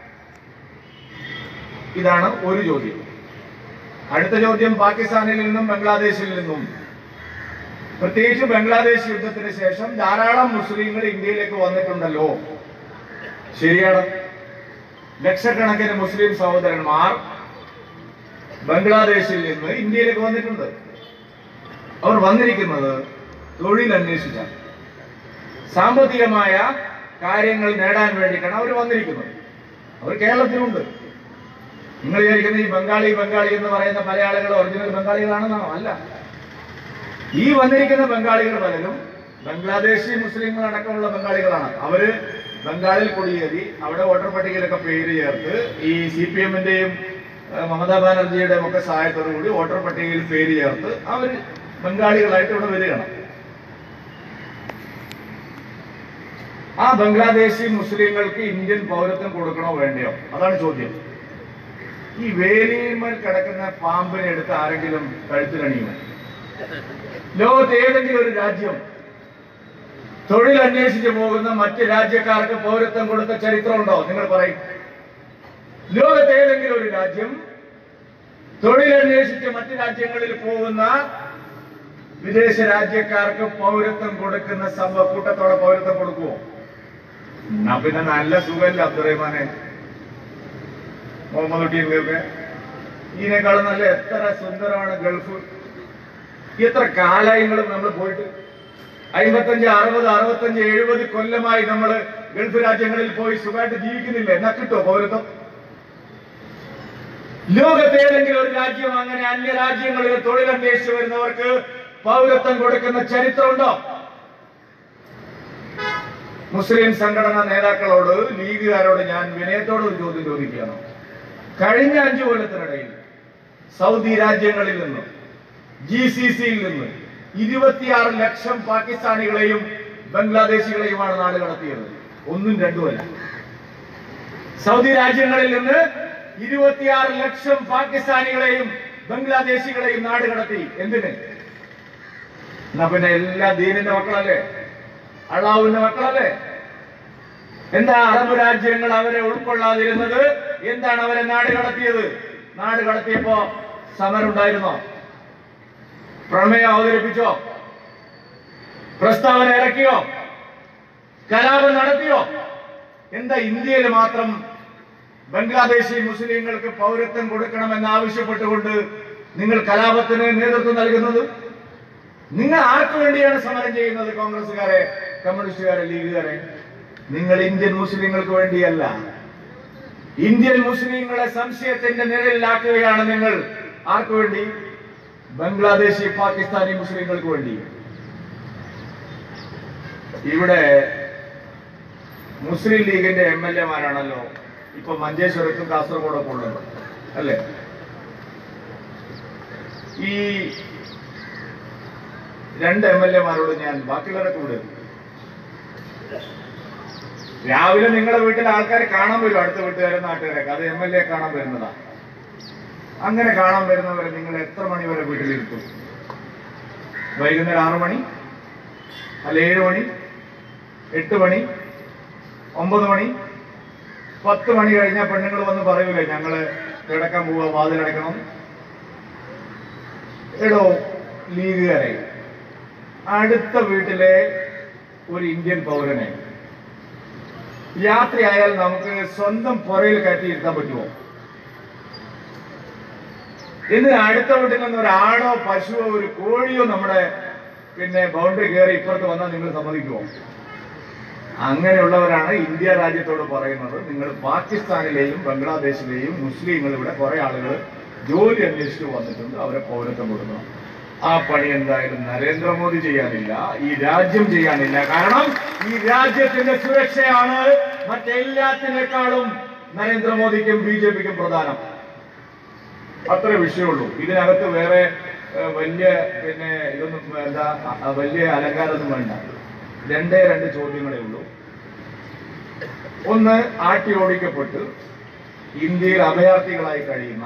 ഇതാണ് ഒരു ചോദ്യം അടുത്ത ചോദ്യം പാകിസ്ഥാനിൽ നിന്നും ബംഗ്ലാദേശിൽ നിന്നും പ്രത്യേകിച്ച് ബംഗ്ലാദേശ് യുദ്ധത്തിന് ശേഷം ധാരാളം മുസ്ലിങ്ങൾ ഇന്ത്യയിലേക്ക് വന്നിട്ടുണ്ടല്ലോ ശരിയാണ് ലക്ഷക്കണക്കിന് മുസ്ലിം സഹോദരന്മാർ ബംഗ്ലാദേശിൽ നിന്ന് ഇന്ത്യയിലേക്ക് വന്നിട്ടുണ്ട് അവർ വന്നിരിക്കുന്നത് തൊഴിൽ അന്വേഷിച്ചാണ് സാമ്പത്തികമായ കാര്യങ്ങൾ നേടാൻ വേണ്ടിയിട്ടാണ് അവർ വന്നിരിക്കുന്നത് അവർ കേരളത്തിലുണ്ട് നിങ്ങൾ വിചാരിക്കുന്ന ഈ ബംഗാളി ബംഗാളി എന്ന് പറയുന്ന പല ആളുകൾ ഒറിജിനൽ ബംഗാളികളാണെന്നാണോ അല്ല ഈ വന്നിരിക്കുന്ന ബംഗാളികൾ പലരും ബംഗ്ലാദേശി മുസ്ലിങ്ങൾ അടക്കമുള്ള ബംഗാളികളാണ് അവര് ബംഗാളിൽ കുടിയേറി അവിടെ വോട്ടർ പട്ടികയിലൊക്കെ പേര് ചേർത്ത് ഈ സി പി എമ്മിന്റെയും മമതാ ബാനർജിയുടെയും ഒക്കെ സഹായത്തോടു കൂടി വോട്ടർ പട്ടികയിൽ പേര് ചേർത്ത് അവർ ബംഗാളികളായിട്ട് ഇവിടെ വരികയാണ് ആ ബംഗ്ലാദേശി മുസ്ലിങ്ങൾക്ക് ഇന്ത്യൻ പൗരത്വം കൊടുക്കണോ വേണ്ടയോ അതാണ് ചോദ്യം ഈ വേലിന്മേൽ കിടക്കുന്ന പാമ്പിനെ എടുത്ത് ആരെങ്കിലും കഴുത്തിലണിയുമോ ലോകത്ത് ഏതെങ്കിലും ഒരു രാജ്യം തൊഴിൽ അന്വേഷിച്ച് പോകുന്ന മറ്റ് രാജ്യക്കാർക്ക് പൗരത്വം കൊടുത്ത ചരിത്രമുണ്ടോ നിങ്ങൾ പറയും ലോകത്ത് ഏതെങ്കിലും ഒരു രാജ്യം തൊഴിൽ അന്വേഷിച്ച് മറ്റ് രാജ്യങ്ങളിൽ പോകുന്ന വിദേശ രാജ്യക്കാർക്ക് പൗരത്വം കൊടുക്കുന്ന സംഭവ കൂട്ടത്തോടെ പൗരത്വം കൊടുക്കുവോ എന്നാ പിന്നെ നല്ല സുഖമല്ല അബ്ദുറഹ്മാനെ മുഹമ്മദ് കുട്ടിയൊക്കെ ഇതിനേക്കാളും നല്ല എത്ര സുന്ദരമാണ് ഗൾഫ് എത്ര കാലായങ്ങളും നമ്മൾ പോയിട്ട് അമ്പത്തഞ്ച് അറുപത് അറുപത്തഞ്ച് എഴുപത് കൊല്ലമായി നമ്മൾ ഗൾഫ് രാജ്യങ്ങളിൽ പോയി സുഖമായിട്ട് ജീവിക്കുന്നില്ല എന്നാ കിട്ടോ പൗരത്വം ലോകത്തെ ഏതെങ്കിലും ഒരു രാജ്യം അങ്ങനെ അന്യ രാജ്യങ്ങളിൽ തൊഴിൽ അന്വേഷിച്ച് വരുന്നവർക്ക് പൗരത്വം കൊടുക്കുന്ന ചരിത്രമുണ്ടോ മുസ്ലിം സംഘടനാ നേതാക്കളോട് ലീഗുകാരോട് ഞാൻ വിനയത്തോട് ഒരു ചോദ്യം ചോദിക്കുകയാണ് കഴിഞ്ഞ അഞ്ചു കൊല്ലത്തിനിടയിൽ സൗദി രാജ്യങ്ങളിൽ നിന്ന് ജി സി സിയിൽ നിന്ന് ഇരുപത്തിയാറ് ലക്ഷം പാകിസ്ഥാനികളെയും ബംഗ്ലാദേശികളെയുമാണ് നാട് കടത്തിയത് ഒന്നും രണ്ടുമല്ല സൗദി രാജ്യങ്ങളിൽ നിന്ന് ഇരുപത്തിയാറ് ലക്ഷം പാകിസ്ഥാനികളെയും ബംഗ്ലാദേശികളെയും നാട് കടത്തി എന്തിന് എന്നാ പിന്നെ എല്ലാ ദീനിന്റെ മക്കളല്ലേ അള്ളാഹുവിന്റെ മക്കളല്ലേ എന്താ അറബ് രാജ്യങ്ങൾ അവരെ ഉൾക്കൊള്ളാതിരുന്നത് എന്താണ് അവരെ നാട് കടത്തിയത് നാട് കടത്തിയപ്പോ സമരമുണ്ടായിരുന്നോ പ്രമേയം അവതരിപ്പിച്ചോ പ്രസ്താവന ഇറക്കിയോ കലാപം നടത്തിയോ എന്താ ഇന്ത്യയിൽ മാത്രം ബംഗ്ലാദേശി മുസ്ലിങ്ങൾക്ക് പൗരത്വം കൊടുക്കണമെന്ന് ആവശ്യപ്പെട്ടുകൊണ്ട് നിങ്ങൾ കലാപത്തിന് നേതൃത്വം നൽകുന്നത് നിങ്ങൾ ആർക്കു വേണ്ടിയാണ് സമരം ചെയ്യുന്നത് കോൺഗ്രസുകാരെ കമ്മ്യൂണിസ്റ്റുകാരെ ലീഗുകാരെ നിങ്ങൾ ഇന്ത്യൻ മുസ്ലിങ്ങൾക്ക് വേണ്ടിയല്ല ഇന്ത്യൻ മുസ്ലിങ്ങളെ സംശയത്തിന്റെ നിഴലിലാക്കുകയാണ് നിങ്ങൾ ആർക്കു വേണ്ടി ബംഗ്ലാദേശി പാകിസ്ഥാനി മുസ്ലിങ്ങൾക്ക് വേണ്ടി ഇവിടെ മുസ്ലിം ലീഗിന്റെ എം എൽ എമാരാണല്ലോ ഇപ്പൊ മഞ്ചേശ്വരത്തും കാസർഗോഡൊക്കെ ഉള്ളത് അല്ലേ ഈ രണ്ട് എം എൽ എമാരോട് ഞാൻ ബാക്കിയുള്ളവരൊക്കെ വിടും രാവിലെ നിങ്ങളുടെ വീട്ടിൽ ആൾക്കാർ കാണാൻ വരും അടുത്ത വീട്ടുകാരെ നാട്ടുകാരൊക്കെ അത് എം എൽ എ കാണാൻ വരുന്നതാ അങ്ങനെ കാണാൻ വരുന്നവരെ നിങ്ങൾ എത്ര മണി വരെ വീട്ടിലിരുത്തും വൈകുന്നേരം ആറു മണി അല്ല ഏഴ് മണി എട്ട് മണി ഒമ്പത് മണി പത്ത് മണി കഴിഞ്ഞാൽ പെണ്ണുങ്ങൾ വന്ന് പറയൂലേ ഞങ്ങള് കിടക്കാൻ പോവാ വാതിലടക്കണം എടോ ലീഗുകാരെ അടുത്ത വീട്ടിലെ ഒരു ഇന്ത്യൻ പൗരനെ യാത്രയായാൽ നമുക്ക് സ്വന്തം പുറയിൽ കയറ്റിയിരുത്താൻ പറ്റുമോ എന്തിനാ അടുത്ത വീട്ടിൽ നിന്ന് ഒരു ആടോ പശുവോ ഒരു കോഴിയോ നമ്മുടെ പിന്നെ ബൗണ്ടറി കയറി ഇപ്പുറത്ത് വന്നാൽ നിങ്ങൾ സമ്മതിക്കുമോ അങ്ങനെയുള്ളവരാണ് ഇന്ത്യ രാജ്യത്തോട് പറയുന്നത് നിങ്ങൾ പാകിസ്ഥാനിലെയും ബംഗ്ലാദേശിലെയും മുസ്ലിങ്ങൾ ഇവിടെ കുറെ ആളുകൾ ജോലി അന്വേഷിച്ച് വന്നിട്ടുണ്ട് അവരെ പൗരത്വം കൊടുക്കണം ആ പണി എന്തായാലും നരേന്ദ്രമോദി ചെയ്യാനില്ല ഈ രാജ്യം ചെയ്യാനില്ല കാരണം ഈ രാജ്യത്തിന്റെ സുരക്ഷയാണ് മറ്റെല്ലാത്തിനേക്കാളും നരേന്ദ്രമോദിക്കും ബി ജെ പിക്കും പ്രധാനം അത്രേ വിഷയമുള്ളൂ ഇതിനകത്ത് വേറെ ഏഹ്, വലിയ പിന്നെ ഇതൊന്നും എന്താ അ- വലിയ അലങ്കാരമൊന്നും വേണ്ട രണ്ടേ രണ്ട് ചോദ്യങ്ങളേ ഉള്ളൂ ഒന്ന് ആട്ടി ഓടിക്കപ്പെട്ട് ഇന്ത്യയിൽ അഭയാർത്ഥികളായി കഴിയുന്ന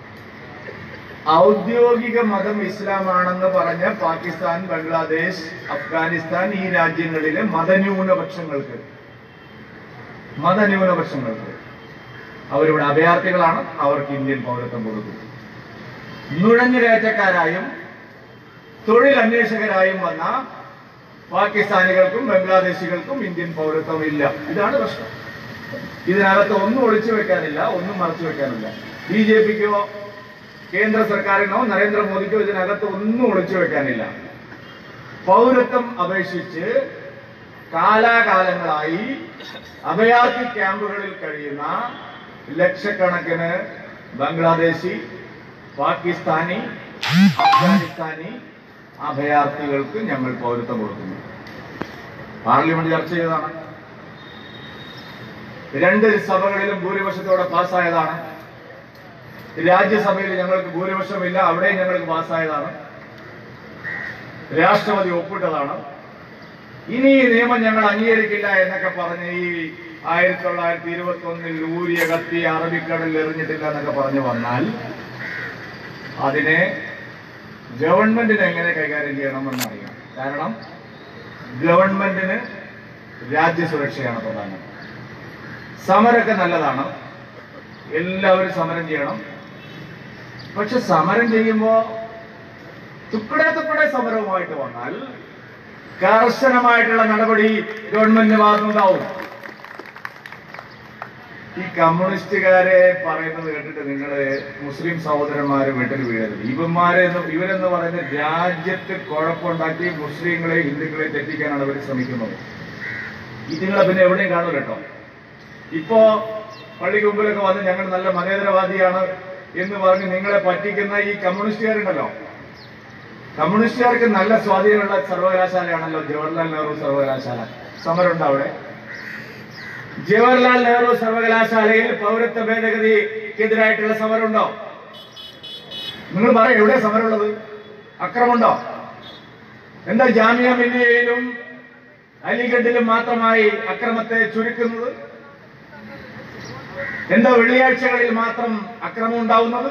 ഔദ്യോഗിക മതം ഇസ്ലാമാണെന്ന് പറഞ്ഞ പാകിസ്ഥാൻ ബംഗ്ലാദേശ് അഫ്ഗാനിസ്ഥാൻ ഈ രാജ്യങ്ങളിലെ മതന്യൂനപക്ഷങ്ങൾക്ക് മതന്യൂനപക്ഷങ്ങൾക്ക് അവരിവിടെ അഭയാർത്ഥികളാണ് അവർക്ക് ഇന്ത്യൻ പൗരത്വം കൊടുക്കും നുഴഞ്ഞുകയറ്റക്കാരായും തൊഴിൽ അന്വേഷകരായും വന്ന പാകിസ്ഥാനികൾക്കും ബംഗ്ലാദേശികൾക്കും ഇന്ത്യൻ പൗരത്വം ഇല്ല ഇതാണ് പ്രശ്നം ഇതിനകത്ത് ഒന്നും ഒളിച്ചു വെക്കാനില്ല ഒന്നും മറച്ചു വെക്കാനില്ല ബി ജെ പിക്കോ കേന്ദ്ര സർക്കാരിനോ നരേന്ദ്രമോദിക്കോ ഇതിനകത്ത് ഒന്നും ഒളിച്ചു വെക്കാനില്ല പൗരത്വം അപേക്ഷിച്ച് കാലാകാലങ്ങളായി അഭയാർത്ഥി ക്യാമ്പുകളിൽ കഴിയുന്ന ലക്ഷക്കണക്കിന് ബംഗ്ലാദേശി പാകിസ്ഥാനി അഫ്ഗാനിസ്ഥാനി അഭയാർത്ഥികൾക്ക് ഞങ്ങൾ പൗരത്വം കൊടുക്കുന്നു പാർലമെന്റ് ചർച്ച ചെയ്തതാണ് രണ്ട് സഭകളിലും ഭൂരിപക്ഷത്തോടെ പാസ്സായതാണ് രാജ്യസഭയിൽ ഞങ്ങൾക്ക് ഭൂരിപക്ഷമില്ല അവിടെയും ഞങ്ങൾക്ക് പാസ്സായതാണ് രാഷ്ട്രപതി ഒപ്പിട്ടതാണ് ഇനി ഈ നിയമം ഞങ്ങൾ അംഗീകരിക്കില്ല എന്നൊക്കെ പറഞ്ഞ് ഈ ആയിരത്തി തൊള്ളായിരത്തി ഇരുപത്തി ഒന്നിൽ ഊരിയ കത്തി അറബിക്കടലിൽ എറിഞ്ഞിട്ടില്ല എന്നൊക്കെ പറഞ്ഞു വന്നാൽ അതിനെ ഗവൺമെന്റിന് എങ്ങനെ കൈകാര്യം ചെയ്യണമെന്ന് അറിയാം കാരണം ഗവൺമെന്റിന് രാജ്യസുരക്ഷയാണ് പ്രധാനം സമരമൊക്കെ നല്ലതാണ് എല്ലാവരും സമരം ചെയ്യണം പക്ഷെ സമരം ചെയ്യുമ്പോ തുക്കടെ തുക്കടെ സമരവുമായിട്ട് വന്നാൽ കർശനമായിട്ടുള്ള നടപടി ഗവൺമെന്റിന് ഭാഗത്തുനിന്നുണ്ടാവും ഈ കമ്മ്യൂണിസ്റ്റുകാരെ പറയുന്നത് കേട്ടിട്ട് നിങ്ങള് മുസ്ലിം സഹോദരന്മാരെ വീട്ടിൽ വീഴരുത് ഇവന്മാരെ എന്ന് ഇവരെന്ന് പറയുന്ന രാജ്യത്ത് കുഴപ്പമുണ്ടാക്കി മുസ്ലിങ്ങളെ ഹിന്ദുക്കളെ തെറ്റിക്കാനാണ് ഇവർ ശ്രമിക്കുന്നത് ഇതിങ്ങളെ പിന്നെ എവിടെയും കാണൂല കേട്ടോ ഇപ്പോ പള്ളിക്ക് മുമ്പിലൊക്കെ വന്ന് ഞങ്ങൾ നല്ല മതേതരവാദിയാണ് എന്ന് പറഞ്ഞ് നിങ്ങളെ പറ്റിക്കുന്ന ഈ കമ്മ്യൂണിസ്റ്റുകാരുണ്ടല്ലോ കമ്മ്യൂണിസ്റ്റുകാർക്ക് നല്ല സ്വാധീനമുള്ള സർവകലാശാലയാണല്ലോ ജവഹർലാൽ നെഹ്റു സർവകലാശാല സമരമുണ്ട് അവിടെ ജവഹർലാൽ നെഹ്റു സർവകലാശാലയിൽ പൗരത്വ ഭേദഗതിക്കെതിരായിട്ടുള്ള സമരമുണ്ടോ നിങ്ങൾ പറ എവിടെ സമരമുള്ളത് അക്രമുണ്ടോ എന്താ ജാമ്യ മില്ലിയയിലും അലിഗഡിലും മാത്രമായി അക്രമത്തെ ചുരുക്കുന്നത് എന്താ വെള്ളിയാഴ്ചകളിൽ മാത്രം അക്രമം ഉണ്ടാവുന്നത്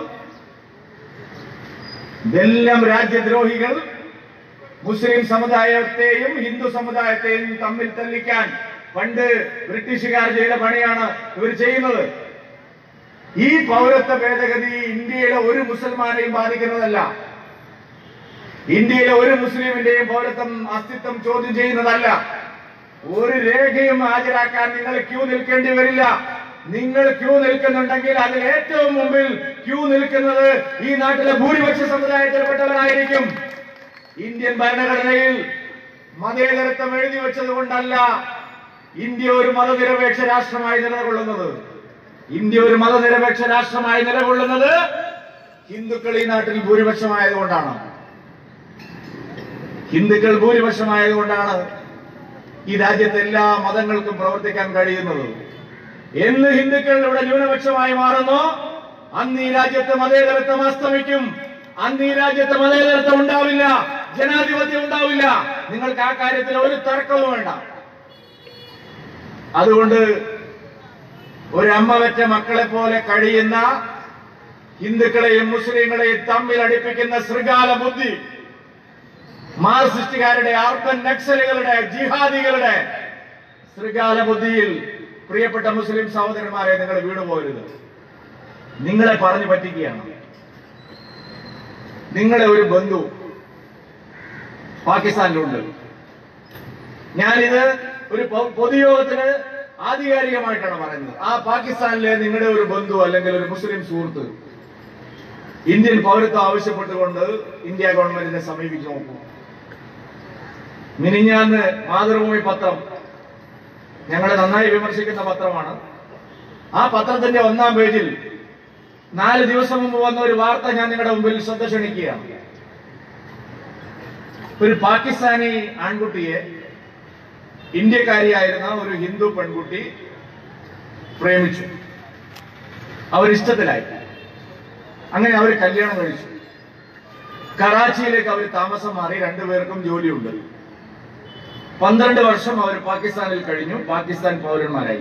ഇതെല്ലാം രാജ്യദ്രോഹികൾ മുസ്ലിം സമുദായത്തെയും ഹിന്ദു സമുദായത്തെയും തമ്മിൽ തല്ലിക്കാൻ പണ്ട് ബ്രിട്ടീഷുകാർ ചെയ്ത പണിയാണ് ഇവർ ചെയ്യുന്നത് ഈ പൗരത്വ ഭേദഗതി ഇന്ത്യയിലെ ഒരു മുസൽമാനെയും ബാധിക്കുന്നതല്ല ഇന്ത്യയിലെ ഒരു മുസ്ലിമിന്റെയും പൗരത്വം അസ്തിത്വം ചോദ്യം ചെയ്യുന്നതല്ല ഒരു രേഖയും ഹാജരാക്കാൻ നിങ്ങൾ ക്യൂ നിൽക്കേണ്ടി വരില്ല നിങ്ങൾ ക്യൂ നിൽക്കുന്നുണ്ടെങ്കിൽ അതിൽ ഏറ്റവും മുമ്പിൽ ക്യൂ നിൽക്കുന്നത് ഈ നാട്ടിലെ ഭൂരിപക്ഷ സമുദായത്തിൽപ്പെട്ടവരായിരിക്കും ഇന്ത്യൻ ഭരണഘടനയിൽ മതേതരത്വം എഴുതി വെച്ചത് കൊണ്ടല്ല ഇന്ത്യ ഒരു മതനിരപേക്ഷ രാഷ്ട്രമായി നിലകൊള്ളുന്നത് ഇന്ത്യ ഒരു മതനിരപേക്ഷ രാഷ്ട്രമായി നിലകൊള്ളുന്നത് ഹിന്ദുക്കൾ ഈ നാട്ടിൽ ഭൂരിപക്ഷമായതുകൊണ്ടാണ് ഹിന്ദുക്കൾ ഭൂരിപക്ഷമായതുകൊണ്ടാണ് ഈ രാജ്യത്തെ എല്ലാ മതങ്ങൾക്കും പ്രവർത്തിക്കാൻ കഴിയുന്നത് എന്ന് ഹിന്ദുക്കൾ ഇവിടെ ന്യൂനപക്ഷമായി മാറുന്നു അന്ന് ഈ രാജ്യത്ത് മതേതരത്വം അസ്തമിക്കും അന്ന് ഈ രാജ്യത്ത് മതേതരത്വം ഉണ്ടാവില്ല ജനാധിപത്യം ഉണ്ടാവില്ല നിങ്ങൾക്ക് ആ കാര്യത്തിൽ ഒരു തർക്കവും വേണ്ട അതുകൊണ്ട് ഒരമ്മ വെച്ച മക്കളെ പോലെ കഴിയുന്ന ഹിന്ദുക്കളെയും മുസ്ലിങ്ങളെയും തമ്മിൽ അടുപ്പിക്കുന്ന ശൃഗാല ബുദ്ധി മാർസിസ്റ്റുകാരുടെ അർബൻ നക്സലുകളുടെ ജിഹാദികളുടെ ശൃഗാല ബുദ്ധിയിൽ പ്രിയപ്പെട്ട മുസ്ലിം സഹോദരന്മാരെ നിങ്ങൾ വീണുപോരുത് നിങ്ങളെ പറഞ്ഞു പറ്റിക്കുകയാണ് നിങ്ങളെ ഒരു ബന്ധു പാകിസ്ഥാനിലുണ്ട് ഞാനിത് ഒരു പൊ- പൊതുയോഗത്തിന് ആധികാരികമായിട്ടാണ് പറയുന്നത് ആ പാകിസ്ഥാനിലെ നിങ്ങളുടെ ഒരു ബന്ധു അല്ലെങ്കിൽ ഒരു മുസ്ലിം സുഹൃത്ത് ഇന്ത്യൻ പൗരത്വം ആവശ്യപ്പെട്ടുകൊണ്ട് ഇന്ത്യ ഗവൺമെന്റിനെ സമീപിച്ചു നോക്കൂ മിനിഞ്ഞാന്ന് മാതൃഭൂമി പത്രം ഞങ്ങളെ നന്നായി വിമർശിക്കുന്ന പത്രമാണ് ആ പത്രത്തിന്റെ ഒന്നാം പേജിൽ നാല് ദിവസം മുമ്പ് വന്ന ഒരു വാർത്ത ഞാൻ നിങ്ങളുടെ മുമ്പിൽ ശ്രദ്ധ ക്ഷണിക്കുകയാണ് ഒരു പാകിസ്ഥാനി ആൺകുട്ടിയെ ഇന്ത്യക്കാരിയായിരുന്ന ഒരു ഹിന്ദു പെൺകുട്ടി പ്രേമിച്ചു അവരിഷ്ടത്തിലായി അങ്ങനെ അവർ കല്യാണം കഴിച്ചു കറാച്ചിയിലേക്ക് അവർ താമസം മാറി രണ്ടുപേർക്കും ജോലിയുണ്ട് പന്ത്രണ്ട് വർഷം അവർ പാകിസ്ഥാനിൽ കഴിഞ്ഞു പാകിസ്ഥാൻ പൗരന്മാരായി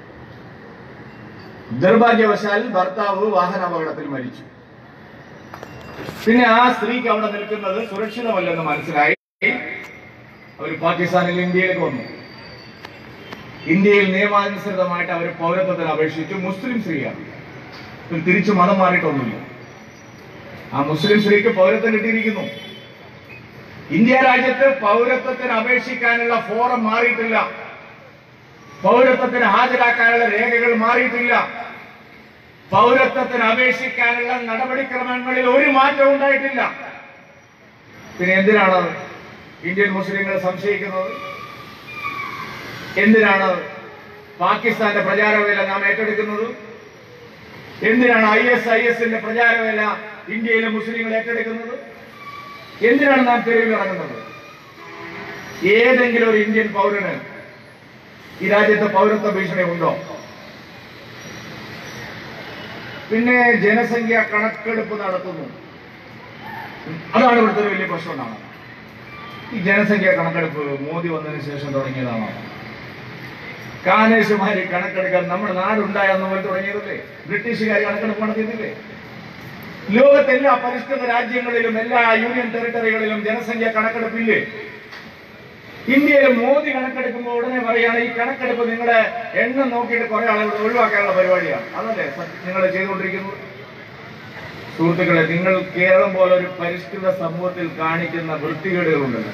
നിർഭാഗ്യവശാൽ ഭർത്താവ് വാഹനാപകടത്തിൽ മരിച്ചു പിന്നെ ആ സ്ത്രീക്ക് അവിടെ നിൽക്കുന്നത് സുരക്ഷിതമല്ലെന്ന് മനസ്സിലായി അവർ പാകിസ്ഥാനിൽ ഇന്ത്യയിലേക്ക് വന്നു ഇന്ത്യയിൽ നിയമാനുസൃതമായിട്ട് അവർ പൗരത്വത്തിന് അപേക്ഷിച്ചു മുസ്ലിം സ്ത്രീയാണ് ഇവർ തിരിച്ചു മതം മാറിയിട്ടൊന്നുമില്ല ആ മുസ്ലിം സ്ത്രീക്ക് പൗരത്വം കിട്ടിയിരിക്കുന്നു ഇന്ത്യ രാജ്യത്ത് പൗരത്വത്തിന് അപേക്ഷിക്കാനുള്ള ഫോറം മാറിയിട്ടില്ല പൗരത്വത്തിന് ഹാജരാക്കാനുള്ള രേഖകൾ മാറിയിട്ടില്ല പൗരത്വത്തിന് അപേക്ഷിക്കാനുള്ള നടപടിക്രമങ്ങളിൽ ഒരു മാറ്റവും ഉണ്ടായിട്ടില്ല പിന്നെ എന്തിനാണ് ഇന്ത്യൻ മുസ്ലിങ്ങൾ സംശയിക്കുന്നത് എന്തിനാണ് പാകിസ്ഥാന്റെ പ്രചാരവേല നാം ഏറ്റെടുക്കുന്നത് എന്തിനാണ് ഐ എസ് ഐ എസിന്റെ പ്രചാരവേല ഇന്ത്യയിലെ മുസ്ലിങ്ങൾ ഏറ്റെടുക്കുന്നത് എന്തിനാണ് നാം തെരുവിൽ ഇറങ്ങുന്നത് ഏതെങ്കിലും ഒരു ഇന്ത്യൻ പൗരന് ഈ രാജ്യത്ത് പൗരത്വ ഭീഷണി ഉണ്ടോ പിന്നെ ജനസംഖ്യ കണക്കെടുപ്പ് നടത്തുന്നു അതാണ് ഇവിടുത്തെ ഒരു വലിയ പ്രശ്നം ഉണ്ടാവുന്നത് ഈ ജനസംഖ്യ കണക്കെടുപ്പ് മോദി വന്നതിന് ശേഷം തുടങ്ങിയതാണോ കാനേശുമാരി കണക്കെടുക്കാൻ നമ്മുടെ നാടുണ്ടായെന്ന് മുതൽ തുടങ്ങിയതല്ലേ ബ്രിട്ടീഷുകാർ കണക്കെടുപ്പ് നടത്തിയതില്ലേ ലോകത്തെല്ലാ പരിഷ്കൃത രാജ്യങ്ങളിലും എല്ലാ യൂണിയൻ ടെറിട്ടറികളിലും ജനസംഖ്യ കണക്കെടുപ്പില്ലേ ഇന്ത്യയിൽ മോദി കണക്കെടുക്കുമ്പോൾ ഉടനെ പറയാണ് ഈ കണക്കെടുപ്പ് നിങ്ങളുടെ എണ്ണം നോക്കിയിട്ട് കുറെ ആളുകൾ ഒഴിവാക്കാനുള്ള പരിപാടിയാണ് അതല്ലേ നിങ്ങൾ ചെയ്തുകൊണ്ടിരിക്കുന്നത് സുഹൃത്തുക്കളെ നിങ്ങൾ കേരളം പോലെ ഒരു പരിഷ്കൃത സമൂഹത്തിൽ കാണിക്കുന്ന വൃത്തികേടുകളുണ്ടല്ലോ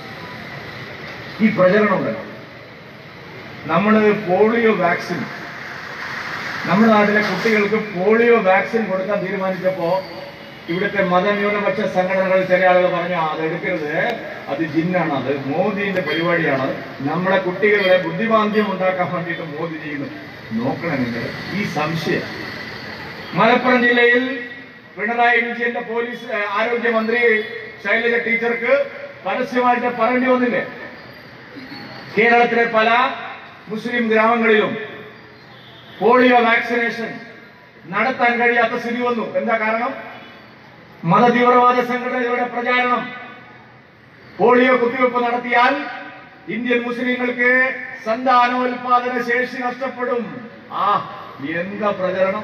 ഈ പ്രചരണമുണ്ടല്ലോ നമ്മൾ പോളിയോ വാക്സിൻ നമ്മുടെ നാട്ടിലെ കുട്ടികൾക്ക് പോളിയോ വാക്സിൻ കൊടുക്കാൻ തീരുമാനിച്ചപ്പോ ഇവിടുത്തെ മതന്യൂനപക്ഷ സംഘടനകൾ ചില ആളുകൾ പറഞ്ഞു "ആ, അത് എടുക്കരുത് അത് ജിന്നാണ് അത് മോദിന്റെ പരിപാടിയാണ് നമ്മളെ കുട്ടികളെ ബുദ്ധിമാന്ദ്യം ഉണ്ടാക്കാൻ വേണ്ടിയിട്ട് മോദി ചെയ്യുന്നു നോക്കണം നിങ്ങൾ ഈ സംശയം മലപ്പുറം ജില്ലയിൽ പിണറായി വിജയന്റെ പോലീസ് ഏഹ്, ആരോഗ്യമന്ത്രി ശൈലജ ടീച്ചർക്ക് പരസ്യമായിട്ട് പറയേണ്ടി വന്നില്ലേ കേരളത്തിലെ പല മുസ്ലിം ഗ്രാമങ്ങളിലും പോളിയോ വാക്സിനേഷൻ നടത്താൻ കഴിയാത്ത സ്ഥിതി വന്നു എന്താ കാരണം മതതീവ്രവാദ സംഘടനകളുടെ പ്രചാരണം പോളിയോ കുത്തിവെപ്പ് നടത്തിയാൽ ഇന്ത്യൻ മുസ്ലിങ്ങൾക്ക് സന്താനോൽപാദന ശേഷി നഷ്ടപ്പെടും ആ എന്താ പ്രചരണം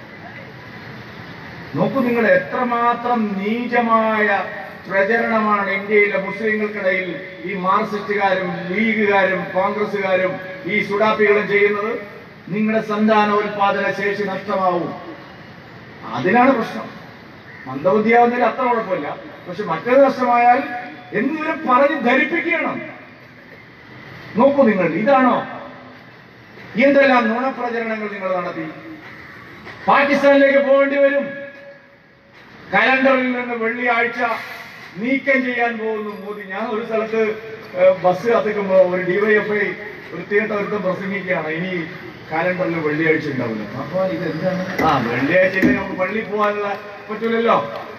നോക്കൂ നിങ്ങൾ എത്രമാത്രം നീചമായ പ്രചരണമാണ് ഇന്ത്യയിലെ മുസ്ലിങ്ങൾക്കിടയിൽ ഈ മാർക്സിസ്റ്റുകാരും ലീഗുകാരും കോൺഗ്രസുകാരും ഈ സുഡാപ്പികളും ചെയ്യുന്നത് നിങ്ങളുടെ സന്താനോൽപാദന ശേഷി നഷ്ടമാവും അതിനാണ് പ്രശ്നം മന്ദബുദ്ധിയാവുന്നതിൽ അത്ര കുഴപ്പമില്ല പക്ഷെ മറ്റേത് നഷ്ടമായാൽ എന്നിവരെ പറഞ്ഞ് ധരിപ്പിക്കണം നോക്കൂ നിങ്ങൾ ഇതാണോ എന്തെല്ലാം നുണപ്രചരണങ്ങൾ നിങ്ങൾ നടത്തി പാകിസ്ഥാനിലേക്ക് പോകേണ്ടി വരും കലണ്ടറിൽ നിന്ന് വെള്ളിയാഴ്ച നീക്കം ചെയ്യാൻ പോകുന്നു മോദി ഞാൻ ഒരു സ്ഥലത്ത് ഏഹ്, ബസ് കത്തിക്കുമ്പോ ഒരു ഡിവൈഎഫ്ഐ വൃത്തികെട്ട ഒരുത്തം പ്രസംഗിക്കുകയാണ് ഇനി കാലണ്ടറിൽ വെള്ളിയാഴ്ച ഉണ്ടാവില്ല അപ്പൊ ഇത് എന്താണ് ആ വെള്ളിയാഴ്ച ഇനി നമുക്ക് പള്ളി പോകാനുള്ള പറ്റൂലല്ലോ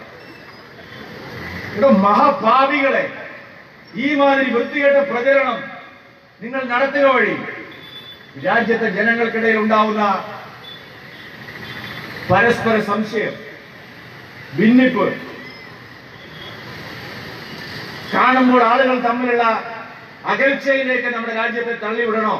ഇവിടെ മഹാഭാവികളെ ഈ മാതിരി വൃത്തികെട്ട പ്രചരണം നിങ്ങൾ നടത്തുക വഴി രാജ്യത്തെ ജനങ്ങൾക്കിടയിൽ ഉണ്ടാവുന്ന പരസ്പര സംശയം ഭിന്നിപ്പ് കാണുമ്പോൾ ആളുകൾ തമ്മിലുള്ള അകൽച്ചയിലേക്ക് നമ്മുടെ രാജ്യത്തെ തള്ളിവിടണോ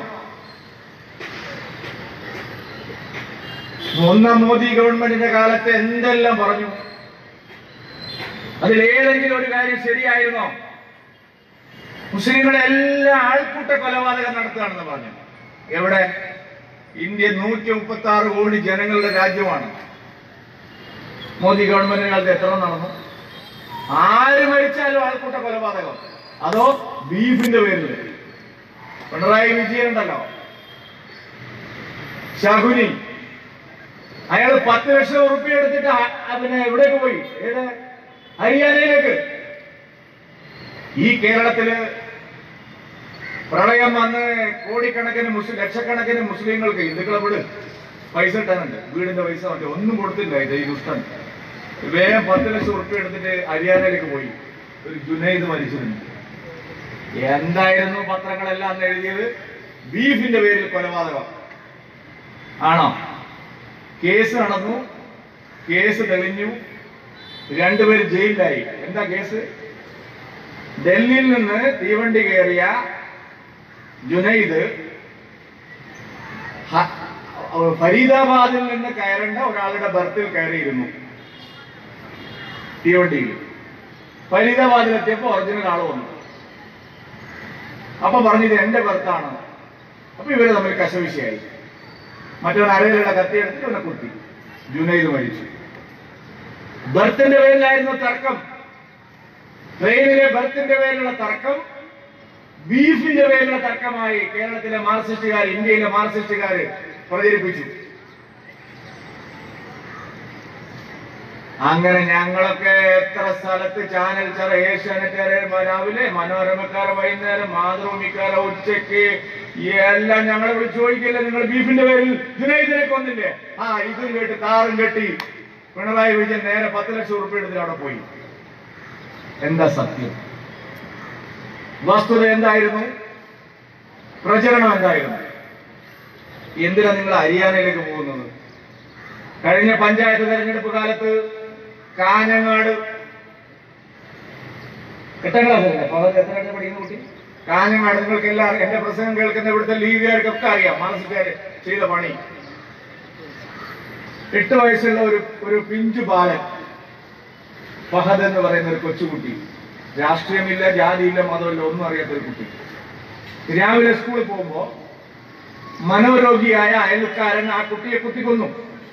ഒന്നാം മോദി ഗവൺമെന്റിന്റെ കാലത്ത് എന്തെല്ലാം പറഞ്ഞു അതിലേതെങ്കിലും ഒരു കാര്യം ശരിയായിരുന്നോ മുസ്ലിങ്ങളെ എല്ലാ ആൾക്കൂട്ട കൊലപാതകം നടത്തുകയാണെന്ന് പറഞ്ഞു എവിടെ ഇന്ത്യ നൂറ്റി മുപ്പത്തി ആറ് കോടി ജനങ്ങളുടെ രാജ്യമാണ് മോദി ഗവൺമെന്റിന്റെ കാലത്ത് എത്ര നടന്നു ആര് മരിച്ചാലും ആൾക്കൂട്ട കൊലപാതകം അതോ ബീഫിന്റെ പേരിൽ പിണറായി വിജയൻ ഉണ്ടല്ലോ ശകുനി അയാൾ പത്ത് ലക്ഷം ഉറുപ്പ്യ എടുത്തിട്ട് ആ- ആ പിന്നെ എവിടേക്ക് പോയി ഏത് ഹരിയാനയിലേക്ക് ഈ കേരളത്തില് പ്രളയം വന്ന് കോടിക്കണക്കിന് മുസ്ലിം ലക്ഷക്കണക്കിന് മുസ്ലിങ്ങൾക്ക് ഹിന്ദുക്കളെ വിട് പൈസ ഇട്ടാനുണ്ട് വീടിന്റെ പൈസ മറ്റേ ഒന്നും കൊടുത്തില്ല ഇത് ഈ ദുഷ്ടൻ വേഗം പത്ത് ലക്ഷം ഉറുപ്പ്യ എടുത്തിട്ട് ഹരിയാനയിലേക്ക് പോയി ഒരു ജുനൈദ് മരിച്ചിരുന്നു എന്തായിരുന്നു പത്രങ്ങളെല്ലാം അന്ന് എഴുതിയത് ബീഫിന്റെ പേരിൽ കൊലപാതകം ആണോ കേസ് നടന്നു കേസ് തെളിഞ്ഞു രണ്ടുപേര് ജയിലിലായി എന്താ കേസ് ഡൽഹിയിൽ നിന്ന് തീവണ്ടി കയറിയ ജുനൈദ് ഹ- ഫരീദാബാദിൽ നിന്ന് കയറേണ്ട ഒരാളുടെ ബർത്തിൽ കയറിയിരുന്നു തീവണ്ടിയിൽ ഫരീദാബാദിൽ എത്തിയപ്പോ ഒറിജിനൽ ആള് വന്നു അപ്പൊ പറഞ്ഞത് എന്റെ ബർത്താണ് അപ്പൊ ഇവര് തമ്മിൽ കശവിശയായി മറ്റവൻ അരയിലുള്ള കത്തിയെടുത്ത് ഇവനെ കുത്തി ജുനൈദ് മരിച്ചു ബർത്തിന്റെ പേരിലായിരുന്നു തർക്കം ട്രെയിനിലെ ബർത്തിന്റെ പേരിലുള്ള തർക്കം ബീഫിന്റെ പേരിലുള്ള തർക്കമായി കേരളത്തിലെ മാർക്സിസ്റ്റുകാർ ഇന്ത്യയിലെ മാർക്സിസ്റ്റുകാർ പ്രചരിപ്പിച്ചു അങ്ങനെ ഞങ്ങളൊക്കെ എത്ര സ്ഥലത്ത് ചാനൽ ചറ ഏഷ്യാനെറ്റുകാരെ രാവിലെ മനോരമക്കാരെ വൈകുന്നേരം മാതൃഭൂമിക്കാരെ ഉച്ചയ്ക്ക് എല്ലാം ഞങ്ങളെ വിളിച്ച് ചോദിക്കില്ല നിങ്ങൾ ബീഫിന്റെ പേരിൽ ജുനൈദിനെ കൊന്നില്ലേ ആ ഇതും കേട്ട് കാറും കെട്ടി പിണറായി വിജയൻ നേരെ പത്ത് ലക്ഷം ഉറുപ്പ് എടുത്തിട്ട് അവിടെ പോയി എന്താ സത്യം വസ്തുത എന്തായിരുന്നു പ്രചരണം എന്തായിരുന്നു എന്തിനാ നിങ്ങൾ ഹരിയാനയിലേക്ക് പോകുന്നത് കഴിഞ്ഞ പഞ്ചായത്ത് തെരഞ്ഞെടുപ്പ് കാലത്ത് കാഞ്ഞങ്ങാട് എട്ടാം ക്ലാസ്സിലല്ലേ അപ്പൊ അത് എത്ര പഠിക്കുന്ന കുട്ടി കാഞ്ഞങ്ങാട് നിങ്ങൾക്ക് എല്ലാവരും എന്റെ പ്രസംഗം കേൾക്കുന്ന ഇവിടുത്തെ ലീഗുകാർക്കൊക്കെ അറിയാം മാനസികാര് ചെയ്ത പണി എട്ട് വയസ്സുള്ള ഒരു ഒരു പിഞ്ചു ബാലൻ ഫഹദ് എന്ന് പറയുന്ന ഒരു കൊച്ചുകുട്ടി രാഷ്ട്രീയമില്ല ജാതിയില്ല മതമില്ല ഒന്നും അറിയാത്ത ഒരു കുട്ടി രാവിലെ സ്കൂളിൽ പോകുമ്പോ മനോരോഗിയായ അയൽക്കാരൻ ആ കുട്ടിയെ കുത്തിക്കൊന്നു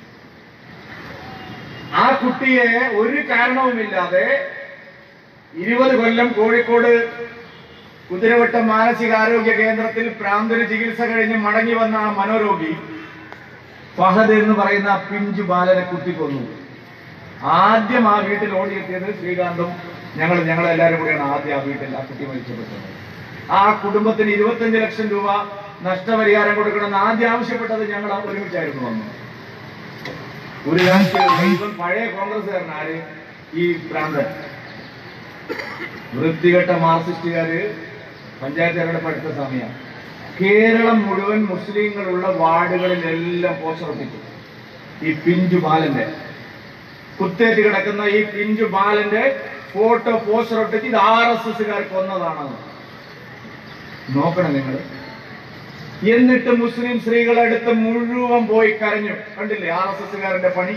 ആ കുട്ടിയെ ഒരു കാരണവുമില്ലാതെ ഇരുപത് കൊല്ലം കോഴിക്കോട് കുതിരവട്ടം മാനസികാരോഗ്യ കേന്ദ്രത്തിൽ പ്രാന്തര ചികിത്സ കഴിഞ്ഞ് മടങ്ങി വന്ന ആ മനോരോഗി ഫഹദ് എന്ന് പറയുന്ന ആ പിഞ്ചു ബാലനെ കുത്തിക്കൊന്നു ആദ്യം ആ വീട്ടിൽ ഓടിയെത്തിയത് ശ്രീകാന്തും ഞങ്ങൾ ഞങ്ങളെല്ലാവരും കൂടിയാണ് ആദ്യം ആ വീട്ടിൽ ആ കുട്ടി മരിച്ചപ്പെട്ടത് ആ കുടുംബത്തിന് ഇരുപത്തഞ്ച് ലക്ഷം രൂപ നഷ്ടപരിഹാരം കൊടുക്കണമെന്ന് ആദ്യം ആവശ്യപ്പെട്ടത് ഞങ്ങൾ ഒരുമിച്ചായിരുന്നു വന്നു ഒരു രാഷ്ട്രീയ ഇവൻ പഴയ കോൺഗ്രസ്സുകാരൻ ആര് ഈ ഭ്രാന്തൻ വൃത്തികെട്ട മാർക്സിസ്റ്റുകാര് പഞ്ചായത്ത് തെരഞ്ഞെടുപ്പ് അടുത്ത സമയം കേരളം മുഴുവൻ മുസ്ലിങ്ങളുള്ള വാർഡുകളിലെല്ലാം പോസ്റ്റർ ഒട്ടിച്ചു ഈ പിഞ്ചു ബാലന്റെ കുത്തേറ്റ് കിടക്കുന്ന ഈ പിഞ്ചു ബാലന്റെ ഫോട്ടോ പോസ്റ്റർ ഒട്ടിച്ച് ഇത് ആർ എസ് എസ്സുകാർ കൊന്നതാണെന്ന് നോക്കണം നിങ്ങൾ എന്നിട്ട് മുസ്ലിം സ്ത്രീകളെടുത്ത് മുഴുവൻ പോയി കരഞ്ഞു കണ്ടില്ലേ ആർ എസ് എസ്സുകാരന്റെ പണി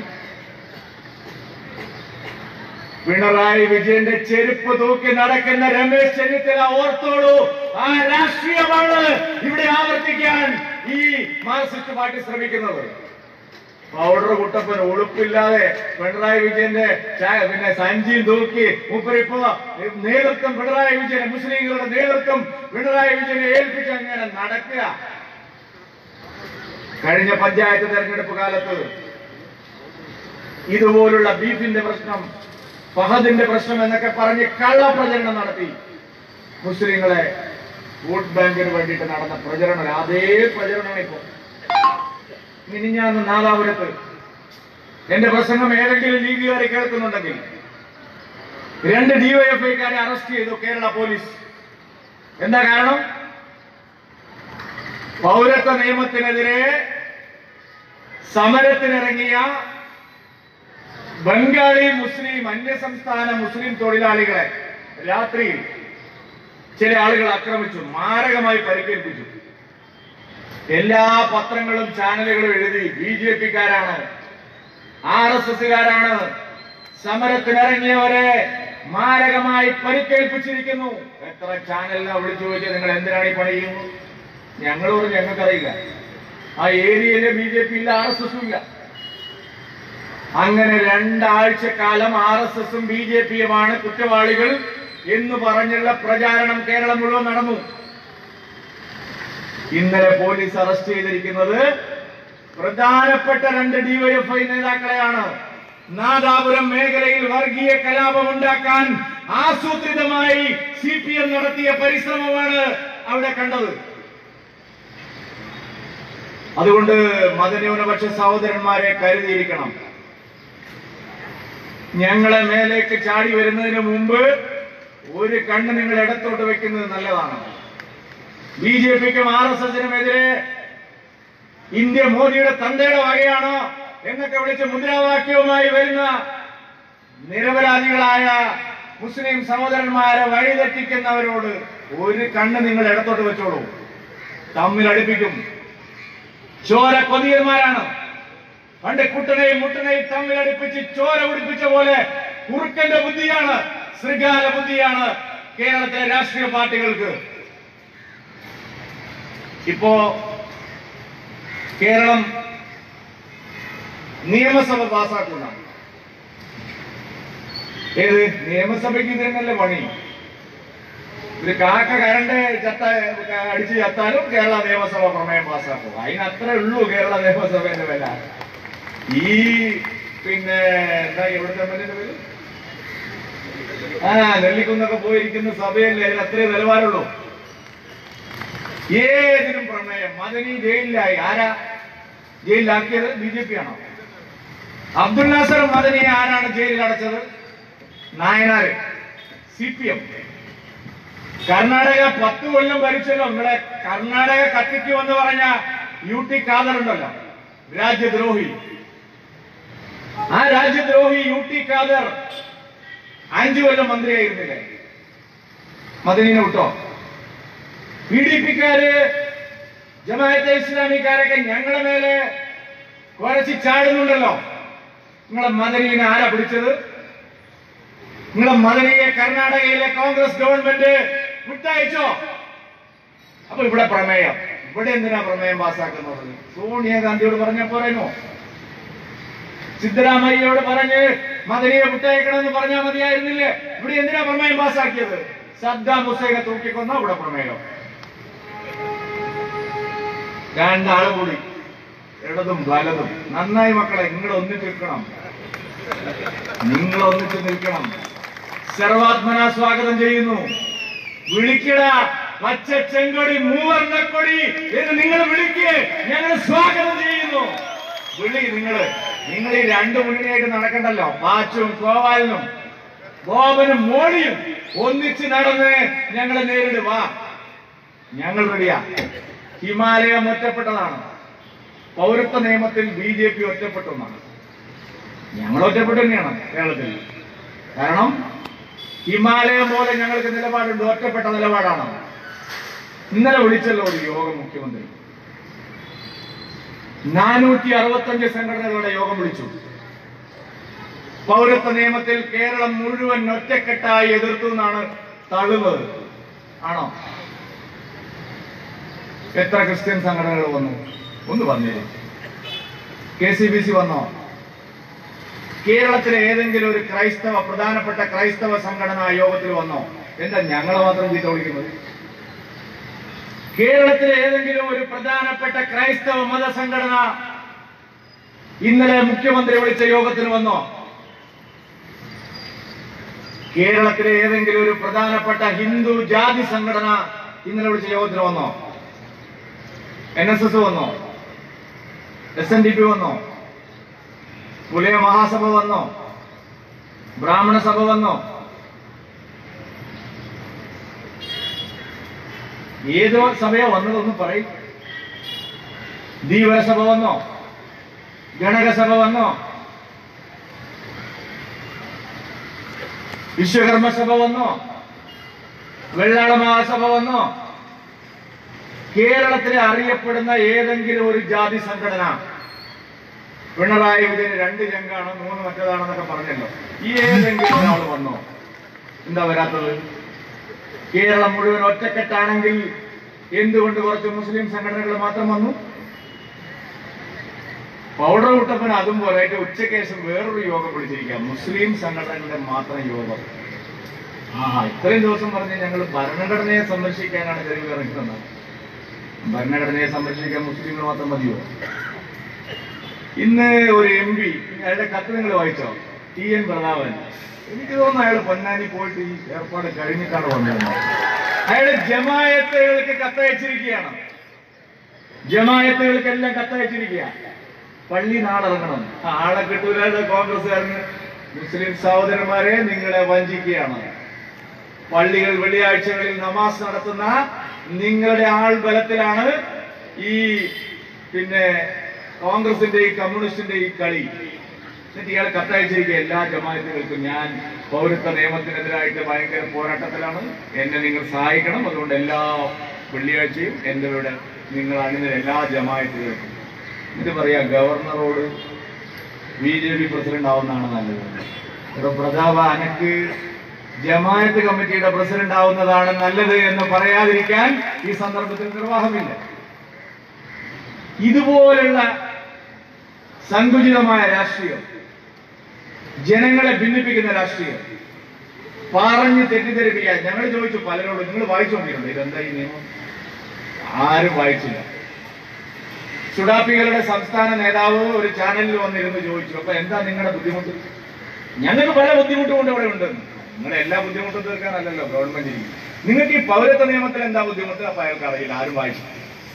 പിണറായി വിജയന്റെ ചെരുപ്പ് തൂക്കി നടക്കുന്ന രമേശ് ചെന്നിത്തല ഓർത്തോളൂ ആ രാഷ്ട്രീയമാണ് ഇവിടെ ആവർത്തിക്കാൻ ഈ മാർക്സിസ്റ്റ് പാർട്ടി ശ്രമിക്കുന്നത് പൗഡർ കുട്ടപ്പൻ ഉളുപ്പില്ലാതെ പിണറായി വിജയന്റെ ചാ- പിന്നെ സഞ്ചിയും തൂക്കി മൂപ്പരിപ്പോ നേതൃത്വം പിണറായി വിജയനെ മുസ്ലിങ്ങളുടെ നേതൃത്വം പിണറായി വിജയനെ ഏൽപ്പിച്ച് അങ്ങനെ നടക്കുക കഴിഞ്ഞ പഞ്ചായത്ത് തെരഞ്ഞെടുപ്പ് കാലത്ത് ഇതുപോലുള്ള ബീഫിന്റെ പ്രശ്നം ഫഹദിന്റെ പ്രശ്നം എന്നൊക്കെ പറഞ്ഞ് കള്ളപ്രചരണം നടത്തി മുസ്ലിങ്ങളെ വോട്ട് ബാങ്കിന് വേണ്ടിയിട്ട് നടന്ന പ്രചരണം അതേ പ്രചരണമാണ് ഇപ്പോ മിനിഞ്ഞാന്ന് നാദാപുരത്ത് എന്റെ പ്രസംഗം ഏതെങ്കിലും ലീഗുകാരെ കേൾക്കുന്നുണ്ടെങ്കിൽ രണ്ട് ഡിവൈഎഫ്ഐക്കാരെ അറസ്റ്റ് ചെയ്തു കേരള പോലീസ് എന്താ കാരണം പൗരത്വ നിയമത്തിനെതിരെ സമരത്തിനിറങ്ങിയ ബംഗാളി മുസ്ലിം അന്യസംസ്ഥാന മുസ്ലിം തൊഴിലാളികളെ രാത്രിയിൽ ചില ആളുകൾ ആക്രമിച്ചു മാരകമായി പരിക്കേൽപ്പിച്ചു എല്ലാ പത്രങ്ങളും ചാനലുകളും എഴുതി ബി ജെ പിക്കാരാണ് ആർ എസ് എസുകാരാണ് സമരത്തിനിറങ്ങിയവരെ മാരകമായി പരിക്കേൽപ്പിച്ചിരിക്കുന്നു എത്ര ചാനലിനെ വിളിച്ചു ചോദിച്ചാൽ നിങ്ങൾ എന്തിനാണ് ഈ പണി ചെയ്യുന്നത് ഞങ്ങൾ പറഞ്ഞു ഞങ്ങൾക്കറിയില്ല ആ ഏരിയയിലെ ബി ജെ പി ഇല്ല ആർ എസ് എസും ഇല്ല അങ്ങനെ രണ്ടാഴ്ച കാലം ആർ എസ് എസും ബി ജെ പിയുമാണ് കുറ്റവാളികൾ എന്ന് പറഞ്ഞുള്ള പ്രചാരണം കേരളം മുഴുവൻ നടന്നു ഇന്നലെ പോലീസ് അറസ്റ്റ് ചെയ്തിരിക്കുന്നത് പ്രധാനപ്പെട്ട രണ്ട് ഡിവൈഎഫ്ഐ നേതാക്കളെയാണ് നാദാപുരം മേഖലയിൽ വർഗീയ കലാപം ഉണ്ടാക്കാൻ ആസൂത്രിതമായി സി പി എം നടത്തിയ പരിശ്രമമാണ് അവിടെ കണ്ടത് അതുകൊണ്ട് മതന്യൂനപക്ഷ സഹോദരന്മാരെ കരുതിയിരിക്കണം ഞങ്ങളെ മേലേക്ക് ചാടി വരുന്നതിന് മുമ്പ് ഒരു കണ്ണ് നിങ്ങൾ ഇടത്തോട്ട് വെക്കുന്നത് നല്ലതാണ് ബി ജെ പിക്കും ആർ എസ് എസിനും എതിരെ ഇന്ത്യ മോദിയുടെ തന്തയുടെ വകയാണോ എന്നൊക്കെ വിളിച്ച് മുദ്രാവാക്യവുമായി വരുന്ന നിരപരാധികളായ മുസ്ലിം സഹോദരന്മാരെ വഴിതെറ്റിക്കുന്നവരോട് ഒരു കണ്ണ് നിങ്ങൾ ഇടത്തോട്ട് വെച്ചോളൂ തമ്മിൽ അടുപ്പിക്കും ചോര കൊതിയന്മാരാണ് പണ്ട് കുട്ടനെയും മുട്ടനെയും തമ്മിൽ അടുപ്പിച്ച് ചോര കുടിപ്പിച്ച പോലെ കുറുക്കന്റെ ബുദ്ധിയാണ് ശൃഗാല ബുദ്ധിയാണ് കേരളത്തിലെ രാഷ്ട്രീയ പാർട്ടികൾക്ക് ഇപ്പോ കേരളം നിയമസഭ പാസ്സാക്കുന്നതാണ് ഏത് നിയമസഭയ്ക്ക് ഇത് തന്നെയല്ലേ പണി ഒരു കാക്ക കരണ്ട് ചത്ത അടിച്ച് ചത്താലും കേരള നിയമസഭ പ്രമേയം പാസ്സാക്കും അതിന് അത്രേ ഉള്ളൂ കേരള നിയമസഭയുടെ വില ഈ പിന്നെ എന്താ എവിടുത്തെ എംഎൽഎന്റെ പേര് ആ നെല്ലിക്കുന്നൊക്കെ പോയിരിക്കുന്ന സഭയല്ലേ അതിന് അത്രേ നിലവാരമുള്ളൂ ഏതിനും പ്രമേയം മദനി ജയിലിലായി ആരാ ജയിലിലാക്കിയത് ബി ജെ പി ആണോ അബ്ദുൽ നാസർ മദനിയെ ആരാണ് ജയിലിൽ അടച്ചത് Nayanar C P M Karnataka പത്ത് കൊല്ലം ഭരിച്ചല്ലോ നിങ്ങളെ കർണാടക കത്തിക്കുമെന്ന് പറഞ്ഞ യു ടി ഖാദർ ഉണ്ടല്ലോ രാജ്യദ്രോഹി ആ രാജ്യദ്രോഹി യു ടി ഖാദർ അഞ്ചു കൊല്ലം മന്ത്രിയായിരുന്നില്ലേ മദനീനെ വിട്ടോ പി ഡി പിക്കാര് ജമാഅത്തെ ഇസ്ലാമിക്കാരൊക്കെ ഞങ്ങളുടെ മേലെ കുറച്ച് ചാടുന്നുണ്ടല്ലോ നിങ്ങളെ മദനീനെ ആരാ പിടിച്ചത് നിങ്ങളെ മദനിയെ കർണാടകയിലെ കോൺഗ്രസ് ഗവൺമെന്റ് വിട്ടയച്ചോ അപ്പൊ ഇവിടെ പ്രമേയം ഇവിടെ എന്തിനാ പ്രമേയം പാസ്സാക്കുന്നത് സോണിയാഗാന്ധിയോട് പറഞ്ഞ പോരേനോ സിദ്ധരാമയ്യയോട് പറഞ്ഞ് മദനിയെ വിട്ടയക്കണമെന്ന് പറഞ്ഞാൽ മതിയായിരുന്നില്ലേ ഇവിടെ എന്തിനാ പ്രമേയം പാസ്സാക്കിയത് സദ്ദാം ഹുസൈനെ തൂക്കിക്കൊന്ന ഇവിടെ പ്രമേയം രണ്ടാള് കൂടി ഇടതും വലതും നന്നായി മക്കളെ നിങ്ങൾ ഒന്നിച്ച് നിൽക്കണം നിങ്ങൾ ഒന്നിച്ച് നിൽക്കണം സർവാത്മന സ്വാഗതം ചെയ്യുന്നു വിളിക്കട പച്ച ചെങ്കൊടി മൂവർണ്ണക്കൊടി എന്ന് നിങ്ങൾ വിളിക്ക് ഞങ്ങൾ സ്വാഗതം ചെയ്യുന്നു വിളി നിങ്ങള് നിങ്ങൾ ഈ രണ്ടു മുന്നണിയായിട്ട് നടക്കണ്ടല്ലോ പാച്ചും കോവാലിനും ബോബനും മോളിയും ഒന്നിച്ച് നടന്ന് ഞങ്ങളെ നേരിടുക ഞങ്ങൾ റെഡിയാ ഹിമാലയം ഒറ്റപ്പെട്ടതാണ് പൗരത്വ നിയമത്തിൽ ബി ജെ പി ഒറ്റപ്പെട്ടതാണ് ഞങ്ങൾ ഒറ്റപ്പെട്ടു തന്നെയാണ് കേരളത്തിൽ കാരണം ഹിമാലയം പോലെ ഞങ്ങൾക്ക് നിലപാടുണ്ട് ഒറ്റപ്പെട്ട നിലപാടാണ് ഇന്നലെ വിളിച്ചല്ലോ ഒരു യോഗം മുഖ്യമന്ത്രി നാനൂറ്റി അറുപത്തഞ്ച് സംഘടനകളുടെ യോഗം വിളിച്ചു പൗരത്വ നിയമത്തിൽ കേരളം മുഴുവൻ ഒറ്റക്കെട്ടായി എതിർത്തു എന്നാണ് തള്ളുന്നത് ആണോ എത്ര ക്രിസ്ത്യൻ സംഘടനകൾ വന്നു ഒന്ന് പറഞ്ഞേ കെ സി ബി സി വന്നോ കേരളത്തിലെ ഏതെങ്കിലും ഒരു ക്രൈസ്തവ പ്രധാനപ്പെട്ട ക്രൈസ്തവ സംഘടന ആ യോഗത്തിൽ വന്നോ എന്താ ഞങ്ങളെ മാത്രം ചീത്ത വിളിക്കുന്നത് കേരളത്തിലെ ഏതെങ്കിലും ഒരു പ്രധാനപ്പെട്ട ക്രൈസ്തവ മതസംഘടന ഇന്നലെ മുഖ്യമന്ത്രി വിളിച്ച യോഗത്തിന് വന്നോ കേരളത്തിലെ ഏതെങ്കിലും ഒരു പ്രധാനപ്പെട്ട ഹിന്ദു ജാതി സംഘടന ഇന്നലെ വിളിച്ച യോഗത്തിന് വന്നോ എൻ എസ് എസ് വന്നോ എസ് എൻ ഡി പി വന്നോ പുലയ മഹാസഭ വന്നോ ബ്രാഹ്മണ സഭ വന്നോ ഏതോ സഭയോ വന്നതൊന്ന് പറയും ധീവര സഭ വന്നോ ഗണകസഭ വന്നോ വിശ്വകർമ്മ സഭ വന്നോ വെള്ളാള മഹാസഭ വന്നോ കേരളത്തിലെ അറിയപ്പെടുന്ന ഏതെങ്കിലും ഒരു ജാതി സംഘടന പിണറായി വിജയന് രണ്ട് ചങ്കാണ് മൂന്ന് മറ്റേതാണെന്നൊക്കെ പറഞ്ഞല്ലോ ഈ ഏതെങ്കിലും ഒരാൾ വന്നോ എന്താ വരാത്തത് കേരളം മുഴുവൻ ഒറ്റക്കെട്ടാണെങ്കിൽ എന്തുകൊണ്ട് കുറച്ച് മുസ്ലിം സംഘടനകൾ മാത്രം വന്നു പൗഡർ വിട്ടപ്പൻ അതും പോലെ അതിന്റെ ഉച്ചക്കേശം വേറൊരു യോഗം വിളിച്ചിരിക്കാം മുസ്ലിം സംഘടനകളുടെ മാത്രം യോഗം ആ ഇത്രയും ദിവസം പറഞ്ഞ് ഞങ്ങൾ ഭരണഘടനയെ സംരക്ഷിക്കാനാണ് തെരുവ് ഇറങ്ങുന്നത് ഭരണഘടനയെ സംരക്ഷിക്കാൻ മുസ്ലിങ്ങൾ മാത്രം മതിയോ ഇന്ന് ഒരു എം പി അയാളുടെ കത്ത് നിങ്ങൾ വായിച്ചോ ടി എൻ പ്രതാപൻ എനിക്ക് തോന്നുന്നു അയാൾ പൊന്നാനി പോയിട്ട് ഈ ഏർപ്പാട് കഴിഞ്ഞിട്ടാണ് വന്നത് അയാള് ജമായത്തുകൾക്ക് കത്തയച്ചിരിക്കുകയാണ് ജമായത്തുകൾക്കെല്ലാം കത്തയച്ചിരിക്കുക പള്ളി നാടിറങ്ങണം ആ, ആളെ കിട്ടൂലാതെ കോൺഗ്രസ്സുകാരന് മുസ്ലിം സഹോദരന്മാരെ നിങ്ങളെ വഞ്ചിക്കുകയാണ് പള്ളികൾ വെള്ളിയാഴ്ചകളിൽ നമാസ് നടത്തുന്ന നിങ്ങളുടെ ആൾ ബലത്തിലാണ് ഈ പിന്നെ കോൺഗ്രസിന്റെ ഈ കമ്മ്യൂണിസ്റ്റിന്റെ ഈ കളി എന്നിട്ട് ഇയാൾ കത്തയച്ചിരിക്കുക എല്ലാ ജമാഅത്തുകൾക്കും ഞാൻ പൗരത്വ നിയമത്തിനെതിരായിട്ട് ഭയങ്കര പോരാട്ടത്തിലാണ് എന്നെ നിങ്ങൾ സഹായിക്കണം അതുകൊണ്ട് എല്ലാ വെള്ളിയാഴ്ചയും എന്റെ ഇവിടെ നിങ്ങൾ അണിഞ്ഞ എല്ലാ ജമാഅത്തുകൾക്കും ഇത് പറയാ ഗവർണറോട് ബി ജെ പി പ്രസിഡന്റ് ആവുന്നതാണ് നല്ലത് എടോ പ്രതാപ അനക്ക് ജമാഅത്ത് കമ്മിറ്റിയുടെ പ്രസിഡന്റ് ആവുന്നതാണ് നല്ലത് എന്ന് പറയാതിരിക്കാൻ ഈ സന്ദർഭത്തിൽ നിർവാഹമില്ല ഇതുപോലുള്ള സങ്കുചിതമായ രാഷ്ട്രീയം ജനങ്ങളെ ഭിന്നിപ്പിക്കുന്ന രാഷ്ട്രീയം പറഞ്ഞ് തെറ്റിദ്ധരിപ്പിക്കാൻ ഞങ്ങൾ ചോദിച്ചു പലരോടും നിങ്ങൾ വായിച്ചുകൊണ്ടിരുന്നു ഇതെന്താ ഈ നിയമം ആരും വായിച്ചില്ല സുഡാപ്പികളുടെ സംസ്ഥാന നേതാവ് ഒരു ചാനലിൽ വന്നിരുന്ന് ചോദിച്ചു അപ്പൊ എന്താ നിങ്ങളുടെ ബുദ്ധിമുട്ട് ഞങ്ങൾക്ക് പല ബുദ്ധിമുട്ടും കൊണ്ട് ഇവിടെ ഉണ്ട് നിങ്ങളുടെ എല്ലാ ബുദ്ധിമുട്ടും തീർക്കാനല്ലല്ലോ ഗവൺമെന്റ് ഇരിക്കുന്നത്. നിങ്ങൾക്ക് ഈ പൗരത്വ നിയമത്തിൽ എന്താ ബുദ്ധിമുട്ട് അപ്പൊ അയാൾക്ക് അറിയില്ല ആരും വായിച്ചു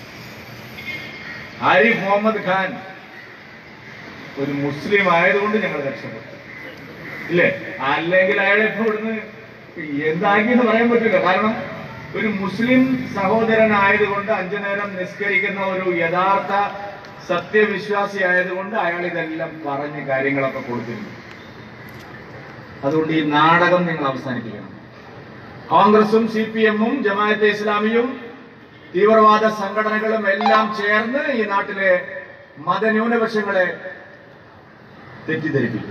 ആരിഫ് മുഹമ്മദ് ഖാൻ ഒരു മുസ്ലിം ആയതുകൊണ്ട് ഞങ്ങൾ രക്ഷപ്പെട്ടു ഇല്ലേ അല്ലെങ്കിൽ അയാളെ ഇപ്പൊ ഇവിടുന്ന് എന്താക്കിയെന്ന് പറയാൻ പറ്റില്ല കാരണം ഒരു മുസ്ലിം സഹോദരനായതുകൊണ്ട് അഞ്ചു നേരം നിസ്കരിക്കുന്ന ഒരു യഥാർത്ഥ സത്യവിശ്വാസി ആയതുകൊണ്ട് അയാൾ ഇതെല്ലാം പറഞ്ഞ് കാര്യങ്ങളൊക്കെ കൊടുത്തിരുന്നു അതുകൊണ്ട് ഈ നാടകം നിങ്ങൾ അവസാനിപ്പിക്കണം കോൺഗ്രസും സി പി എമ്മും ജമാഅത്തെ ഇസ്ലാമിയും തീവ്രവാദ സംഘടനകളും എല്ലാം ചേർന്ന് ഈ നാട്ടിലെ മതന്യൂനപക്ഷങ്ങളെ തെറ്റിദ്ധരിപ്പിക്കുക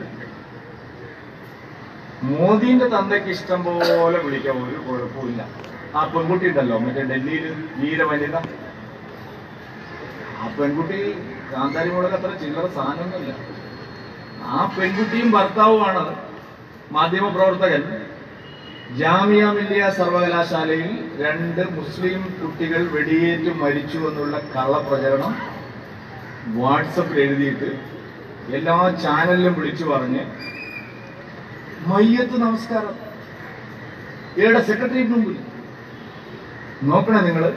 മോദിന്റെ തന്തയ്ക്ക് ഇഷ്ടം പോലെ വിളിക്കാം ഒരു കുഴപ്പമില്ല ആ പെൺകുട്ടി ഉണ്ടല്ലോ മറ്റേ ഡൽഹിയിൽ വീരവനിത ആ പെൺകുട്ടി കാന്താരി മുളക് അത്ര ചില്ലറ സാധനമൊന്നുമില്ല ആ പെൺകുട്ടിയും ഭർത്താവുമാണ് മാധ്യമപ്രവർത്തകൻ ജാമിയ മില്ലിയ സർവകലാശാലയിൽ രണ്ട് മുസ്ലിം കുട്ടികൾ വെടിയേറ്റ് മരിച്ചു എന്നുള്ള കള്ളപ്രചരണം വാട്സപ്പിൽ എഴുതിയിട്ട് എല്ലാ ചാനലിലും വിളിച്ചു പറഞ്ഞ് മയ്യത്ത് നമസ്കാരം ഇവിടെ സെക്രട്ടറിയേറ്റ് മുമ്പിൽ നോക്കണേ നിങ്ങള്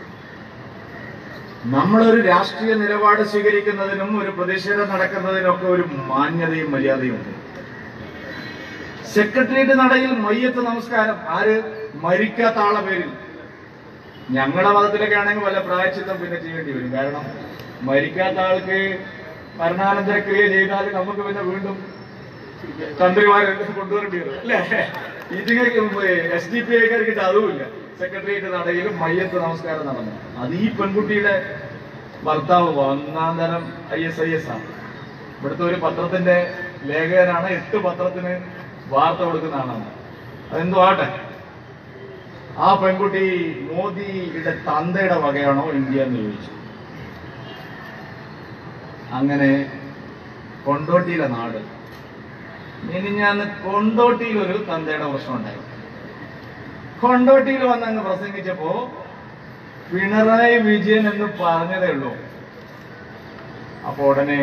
നമ്മളൊരു രാഷ്ട്രീയ നിലപാട് സ്വീകരിക്കുന്നതിനും ഒരു പ്രതിഷേധം നടക്കുന്നതിനൊക്കെ ഒരു മാന്യതയും മര്യാദയും ഉണ്ട് സെക്രട്ടേറിയറ്റ് നടയിൽ മയ്യത്ത് നമസ്കാരം ആര് മരിക്കാത്ത ആളെ പേരിൽ ഞങ്ങളുടെ മതത്തിലൊക്കെ ആണെങ്കിൽ വല്ല പ്രായച്ചിത്തം പിന്നെ ചെയ്യേണ്ടി വരും കാരണം മരിക്കാത്ത ആൾക്ക് മരണാനന്തര ക്രിയ ചെയ്താൽ നമുക്ക് പിന്നെ വീണ്ടും തന്ത്രിമാരെ കൊണ്ടുവരേണ്ടി വരും അല്ലേ ഇതിങ്ങൾക്ക് എസ് ഡി പി ഐക്കാർക്ക് അതുമില്ല സെക്രട്ടേറിയറ്റ് നടയിൽ മയ്യത്ത് നമസ്കാരം നടന്നു അത് ഈ പെൺകുട്ടിയുടെ ഭർത്താവ് ഒന്നാം തരം ഐ എസ് ഐ എസ് ആണ് ഇവിടുത്തെ ഒരു പത്രത്തിന്റെ ലേഖകനാണ് എട്ട് പത്രത്തിന് വാർത്ത കൊടുക്കുന്ന ആളാണ് അതെന്തോ ആട്ടെ ആ പെൺകുട്ടി മോദിയുടെ തന്തയുടെ വകയാണോ ഇന്ത്യ എന്ന് ചോദിച്ചു അങ്ങനെ കൊണ്ടോട്ടിയിലെ നാട് ഇനി ഞാൻ കൊണ്ടോട്ടിയിൽ ഒരു തന്തയുടെ പ്രശ്നം ഉണ്ടായി കൊണ്ടോട്ടിയിൽ വന്ന് അങ്ങ് പ്രസംഗിച്ചപ്പോ പിണറായി വിജയൻ എന്ന് പറഞ്ഞതേ ഉള്ളൂ അപ്പൊ ഉടനെ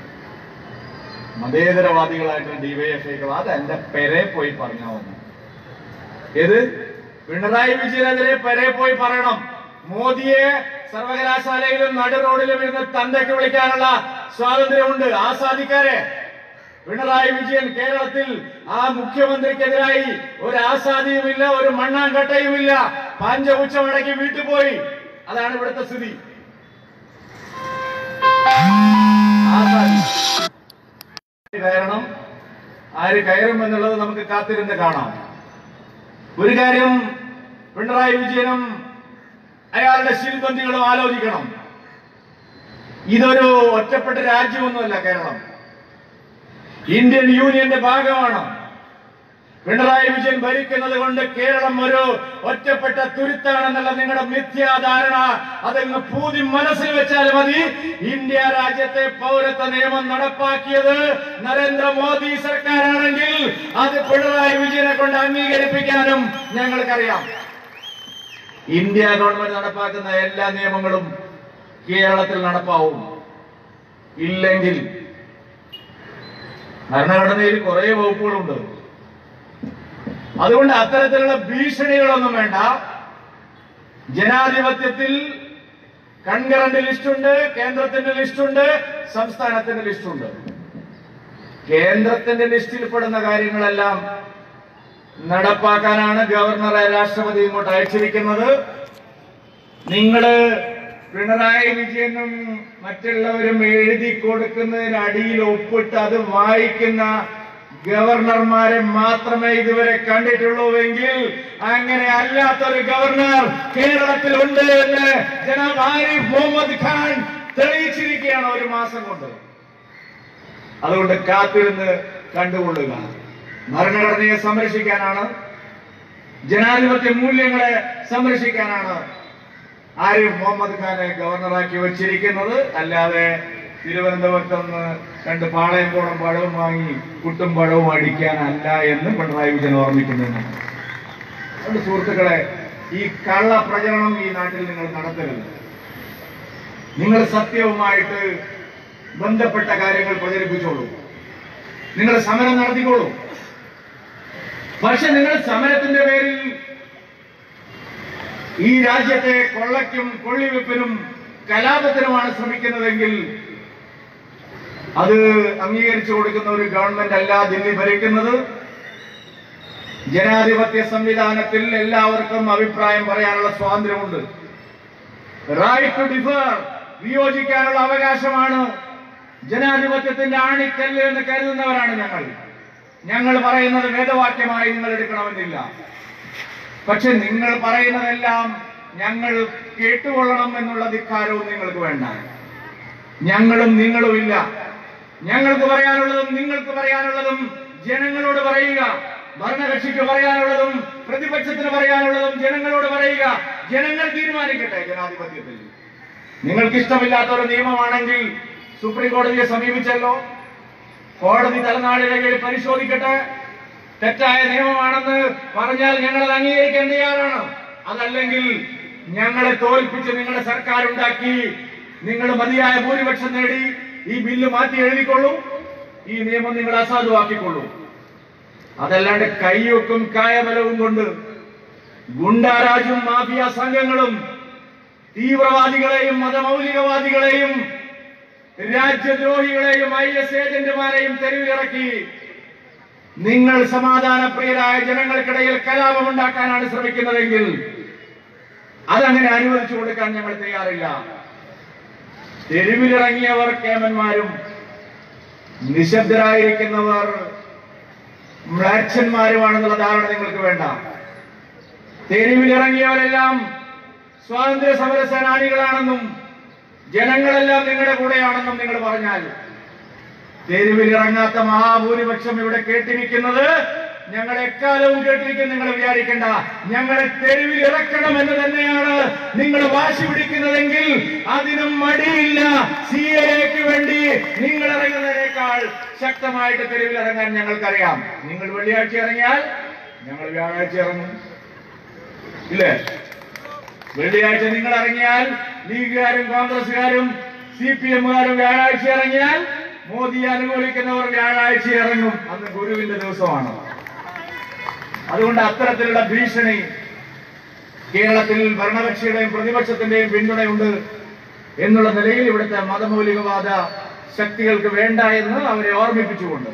മതേതരവാദികളായിട്ടുള്ള ഡിവൈഎഫ്ഐകൾ അത് എന്റെ പെരെ പോയി പറഞ്ഞാ വന്നു ഏത് പിണറായി വിജയനെതിരെ പെരെ പോയി പറയണം മോദിയെ സർവകലാശാലയിലും നടു റോഡിലും ഇരുന്ന് തന്തയ്ക്ക് വിളിക്കാനുള്ള സ്വാതന്ത്ര്യമുണ്ട് ആസാദിക്കാരെ പിണറായി വിജയൻ കേരളത്തിൽ ആ മുഖ്യമന്ത്രിക്കെതിരായി ഒരു ആസാദിയുമില്ല ഒരു മണ്ണാങ്കട്ടയുമില്ല പഞ്ചപുച്ഛമടക്കി വീട്ടിൽ പോയി അതാണ് ഇവിടുത്തെ സ്ഥിതി ആസാദി കയറണം ആര് കയറും എന്നുള്ളത് നമുക്ക് കാത്തിരുന്ന് കാണാം ഒരു കാര്യം പിണറായി വിജയനും അയാളുടെ ശിൽബന്ധികളും ആലോചിക്കണം ഇതൊരു ഒറ്റപ്പെട്ട രാജ്യമൊന്നുമല്ല കേരളം ഇന്ത്യൻ യൂണിയന്റെ ഭാഗമാണ് പിണറായി വിജയൻ ഭരിക്കുന്നത് കൊണ്ട് കേരളം ഒരു ഒറ്റപ്പെട്ട തുരുത്താണെന്നുള്ള നിങ്ങളുടെ മിഥ്യാധാരണ അതങ്ങ് പൂതി മനസ്സിൽ വെച്ചാൽ മതി ഇന്ത്യ രാജ്യത്തെ പൗരത്വ നിയമം നടപ്പാക്കിയത് നരേന്ദ്രമോദി സർക്കാരാണെങ്കിൽ അത് പിണറായി വിജയനെ കൊണ്ട് അംഗീകരിപ്പിക്കാനും ഞങ്ങൾക്കറിയാം ഇന്ത്യ ഗവൺമെന്റ് നടപ്പാക്കുന്ന എല്ലാ നിയമങ്ങളും കേരളത്തിൽ നടപ്പാവും ഇല്ലെങ്കിൽ ഭരണഘടനയിൽ കുറെ വകുപ്പുകളുണ്ട് അതുകൊണ്ട് അത്തരത്തിലുള്ള ഭീഷണികളൊന്നും വേണ്ട ജനാധിപത്യത്തിൽ കൺകറന്റ് ലിസ്റ്റുണ്ട് കേന്ദ്രത്തിന്റെ ലിസ്റ്റുണ്ട് സംസ്ഥാനത്തിന്റെ ലിസ്റ്റുണ്ട് കേന്ദ്രത്തിന്റെ ലിസ്റ്റിൽ പെടുന്ന കാര്യങ്ങളെല്ലാം നടപ്പാക്കാനാണ് ഗവർണറെ രാഷ്ട്രപതി ഇങ്ങോട്ട് അയച്ചിരിക്കുന്നത് നിങ്ങള് പിണറായി വിജയനും മറ്റുള്ളവരും എഴുതി കൊടുക്കുന്നതിന് അടിയിൽ ഒപ്പിട്ട് അത് വായിക്കുന്ന ഗവർണർമാരെ മാത്രമേ ഇതുവരെ കണ്ടിട്ടുള്ളൂവെങ്കിൽ അങ്ങനെ അല്ലാത്തൊരു ഗവർണർ കേരളത്തിൽ ഉണ്ട് എന്ന് ജനാബ് ആരിഫ് മുഹമ്മദ് ഖാൻ തെളിയിച്ചിരിക്കുകയാണ് ഒരു മാസം കൊണ്ട് അതുകൊണ്ട് കാത്തിരുന്ന് കണ്ടുകൊള്ളുക ഭരണഘടനയെ സംരക്ഷിക്കാനാണ് ജനാധിപത്യ മൂല്യങ്ങളെ സംരക്ഷിക്കാനാണ് ആരിഫ് മുഹമ്മദ് ഖാനെ ഗവർണറാക്കി വച്ചിരിക്കുന്നത് അല്ലാതെ തിരുവനന്തപുരത്ത് നിന്ന് രണ്ട് പാളയം കോണം പഴവും വാങ്ങി കുട്ടും പഴവും അടിക്കാനല്ല എന്ന് പിണറായി വിജയൻ ഓർമ്മിക്കുന്നതിന് അതുകൊണ്ട് സുഹൃത്തുക്കളെ ഈ കള്ള പ്രചരണം ഈ നാട്ടിൽ നിങ്ങൾ നടത്തരുത് നിങ്ങൾ സത്യവുമായിട്ട് ബന്ധപ്പെട്ട കാര്യങ്ങൾ പ്രചരിപ്പിച്ചോളൂ നിങ്ങൾ സമരം നടത്തിക്കോളൂ പക്ഷെ നിങ്ങൾ സമരത്തിന്റെ പേരിൽ ഈ രാജ്യത്തെ കൊള്ളയ്ക്കും കൊള്ളിവെപ്പിനും കലാപത്തിനുമാണ് ശ്രമിക്കുന്നതെങ്കിൽ അത് അംഗീകരിച്ചു കൊടുക്കുന്ന ഒരു ഗവൺമെന്റ് അല്ല ദില്ലി ഭരിക്കുന്നത് ജനാധിപത്യ സംവിധാനത്തിൽ എല്ലാവർക്കും അഭിപ്രായം പറയാനുള്ള സ്വാതന്ത്ര്യമുണ്ട് റൈറ്റ് ടു ഡിഫർ വിയോജിക്കാനുള്ള അവകാശമാണ് ജനാധിപത്യത്തിന്റെ ആണിക്കല്ല് എന്ന് കരുതുന്നവരാണ് ഞങ്ങൾ ഞങ്ങൾ പറയുന്നത് വേദവാക്യമായി നിങ്ങൾ എടുക്കണമെന്നില്ല പക്ഷെ നിങ്ങൾ പറയുന്നതെല്ലാം ഞങ്ങൾ കേട്ടുകൊള്ളണം എന്നുള്ള ധിക്കാരവും നിങ്ങൾക്ക് വേണ്ട ഞങ്ങളും നിങ്ങളും ഇല്ല ഞങ്ങൾക്ക് പറയാനുള്ളതും നിങ്ങൾക്ക് പറയാനുള്ളതും ജനങ്ങളോട് പറയുക ഭരണകക്ഷിക്ക് പറയാനുള്ളതും പ്രതിപക്ഷത്തിന് പറയാനുള്ളതും ജനങ്ങളോട് പറയുക ജനങ്ങൾ തീരുമാനിക്കട്ടെ ജനാധിപത്യത്തിൽ നിങ്ങൾക്ക് ഇഷ്ടമില്ലാത്ത ഒരു നിയമമാണെങ്കിൽ സുപ്രീം കോടതിയെ സമീപിച്ചല്ലോ കോടതി തലനാടിഴകളിൽ പരിശോധിക്കട്ടെ തെറ്റായ നിയമമാണെന്ന് പറഞ്ഞാൽ ഞങ്ങൾ അത് അംഗീകരിക്കാൻ തയ്യാറാണ് അതല്ലെങ്കിൽ ഞങ്ങളെ തോൽപ്പിച്ച് നിങ്ങളുടെ സർക്കാർ ഉണ്ടാക്കി നിങ്ങൾ മതിയായ ഭൂരിപക്ഷം നേടി ഈ ബില്ല് മാറ്റി എഴുതിക്കൊള്ളൂ ഈ നിയമം നിങ്ങൾ അസാധുവാക്കിക്കൊള്ളൂ അതല്ലാണ്ട് കൈയൊക്കും കായബലവും കൊണ്ട് ഗുണ്ടാരാജും മാഫിയ സംഘങ്ങളും തീവ്രവാദികളെയും മതമൗലികവാദികളെയും രാജ്യദ്രോഹികളെയും ഐ എസ് ഏജന്റുമാരെയും തെരുവിലിറക്കി നിങ്ങൾ സമാധാനപ്രിയരായ ജനങ്ങൾക്കിടയിൽ കലാപമുണ്ടാക്കാനാണ് ശ്രമിക്കുന്നതെങ്കിൽ അതങ്ങനെ അനുവദിച്ചു കൊടുക്കാൻ ഞങ്ങൾ തയ്യാറില്ല തെരുവിലിറങ്ങിയവർ കേമന്മാരും നിശബ്ദരായിരിക്കുന്നവർ മ്ലാച്ഛന്മാരുമാണെന്നുള്ള ധാരണ നിങ്ങൾക്ക് വേണ്ട തെരുവിലിറങ്ങിയവരെല്ലാം സ്വാതന്ത്ര്യ സമര സേനാനികളാണെന്നും ജനങ്ങളെല്ലാം നിങ്ങളുടെ കൂടെയാണെന്നും നിങ്ങൾ പറഞ്ഞാൽ തെരുവിലിറങ്ങാത്ത മഹാഭൂരിപക്ഷം ഇവിടെ കേട്ടിരിക്കുന്നത് ഞങ്ങൾ എക്കാലവും കേട്ടിരിക്കും നിങ്ങൾ വിചാരിക്കേണ്ട ഞങ്ങളെ തെരുവിൽ ഇറക്കണം എന്ന് തന്നെയാണ് നിങ്ങൾ വാശി പിടിക്കുന്നതെങ്കിൽ അതിനും മടിയില്ല സി എക്ക് വേണ്ടി നിങ്ങൾ ഇറങ്ങുന്നതിനേക്കാൾ ശക്തമായിട്ട് തെരുവിൽ ഇറങ്ങാൻ ഞങ്ങൾക്കറിയാം നിങ്ങൾ വെള്ളിയാഴ്ച ഇറങ്ങിയാൽ ഞങ്ങൾ വ്യാഴാഴ്ച ഇറങ്ങും ഇല്ലേ വെള്ളിയാഴ്ച നിങ്ങൾ ഇറങ്ങിയാൽ ലീഗുകാരും കോൺഗ്രസുകാരും സി പി എമ്മുകാരും വ്യാഴാഴ്ച ഇറങ്ങിയാൽ മോദിയെ അനുകൂലിക്കുന്നവർ വ്യാഴാഴ്ച ഇറങ്ങും അന്ന് ഗുരുവിന്റെ ദിവസമാണ് അതുകൊണ്ട് അത്തരത്തിലുള്ള ഭീഷണി കേരളത്തിൽ ഭരണകക്ഷിയുടെയും പ്രതിപക്ഷത്തിന്റെയും പിന്തുണയുണ്ട് എന്നുള്ള നിലയിൽ ഇവിടുത്തെ മതമൗലികവാദ ശക്തികൾക്ക് വേണ്ട എന്ന് അവരെ ഓർമ്മിപ്പിച്ചുകൊണ്ട്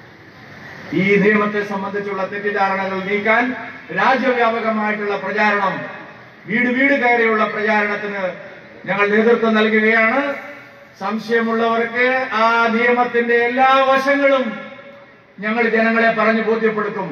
ഈ നിയമത്തെ സംബന്ധിച്ചുള്ള തെറ്റിദ്ധാരണകൾ നീക്കാൻ രാജ്യവ്യാപകമായിട്ടുള്ള പ്രചാരണം വീട് വീട് കയറിയുള്ള പ്രചാരണത്തിന് ഞങ്ങൾ നേതൃത്വം നൽകുകയാണ് സംശയമുള്ളവർക്ക് ആ നിയമത്തിന്റെ എല്ലാ വശങ്ങളും ഞങ്ങൾ ജനങ്ങളെ പറഞ്ഞു ബോധ്യപ്പെടുത്തും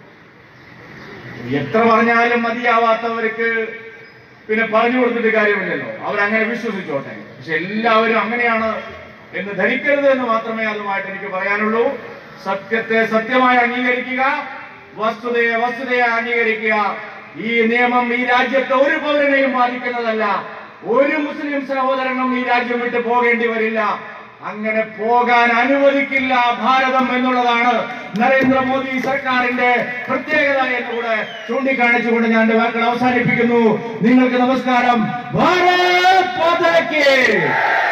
എത്ര പറഞ്ഞാലും മതിയാവാത്തവർക്ക് പിന്നെ പറഞ്ഞു കൊടുത്തിട്ട് കാര്യമില്ലല്ലോ അവരങ്ങനെ വിശ്വസിച്ചോട്ടെ പക്ഷെ എല്ലാവരും അങ്ങനെയാണ് എന്ന് ധരിക്കരുത് എന്ന് മാത്രമേ അതുമായിട്ട് എനിക്ക് പറയാനുള്ളൂ സത്യത്തെ സത്യമായി അംഗീകരിക്കുക വസ്തുതയെ വസ്തുതയെ അംഗീകരിക്കുക ഈ നിയമം ഈ രാജ്യത്തെ ഒരു പൗരനെയും ബാധിക്കുന്നതല്ല ഒരു മുസ്ലിം സഹോദരനും ഈ രാജ്യം വിട്ട് പോകേണ്ടി വരില്ല അങ്ങനെ പോകാൻ അനുവദിക്കില്ല ഭാരതം എന്നുള്ളതാണ് നരേന്ദ്രമോദി സർക്കാരിന്റെ പ്രത്യേകത എന്നുകൂടെ ചൂണ്ടിക്കാണിച്ചുകൊണ്ട് ഞാൻ എന്റെ വാക്കുകൾ അവസാനിപ്പിക്കുന്നു നിങ്ങൾക്ക് നമസ്കാരം ഭാരത് മാതാ കി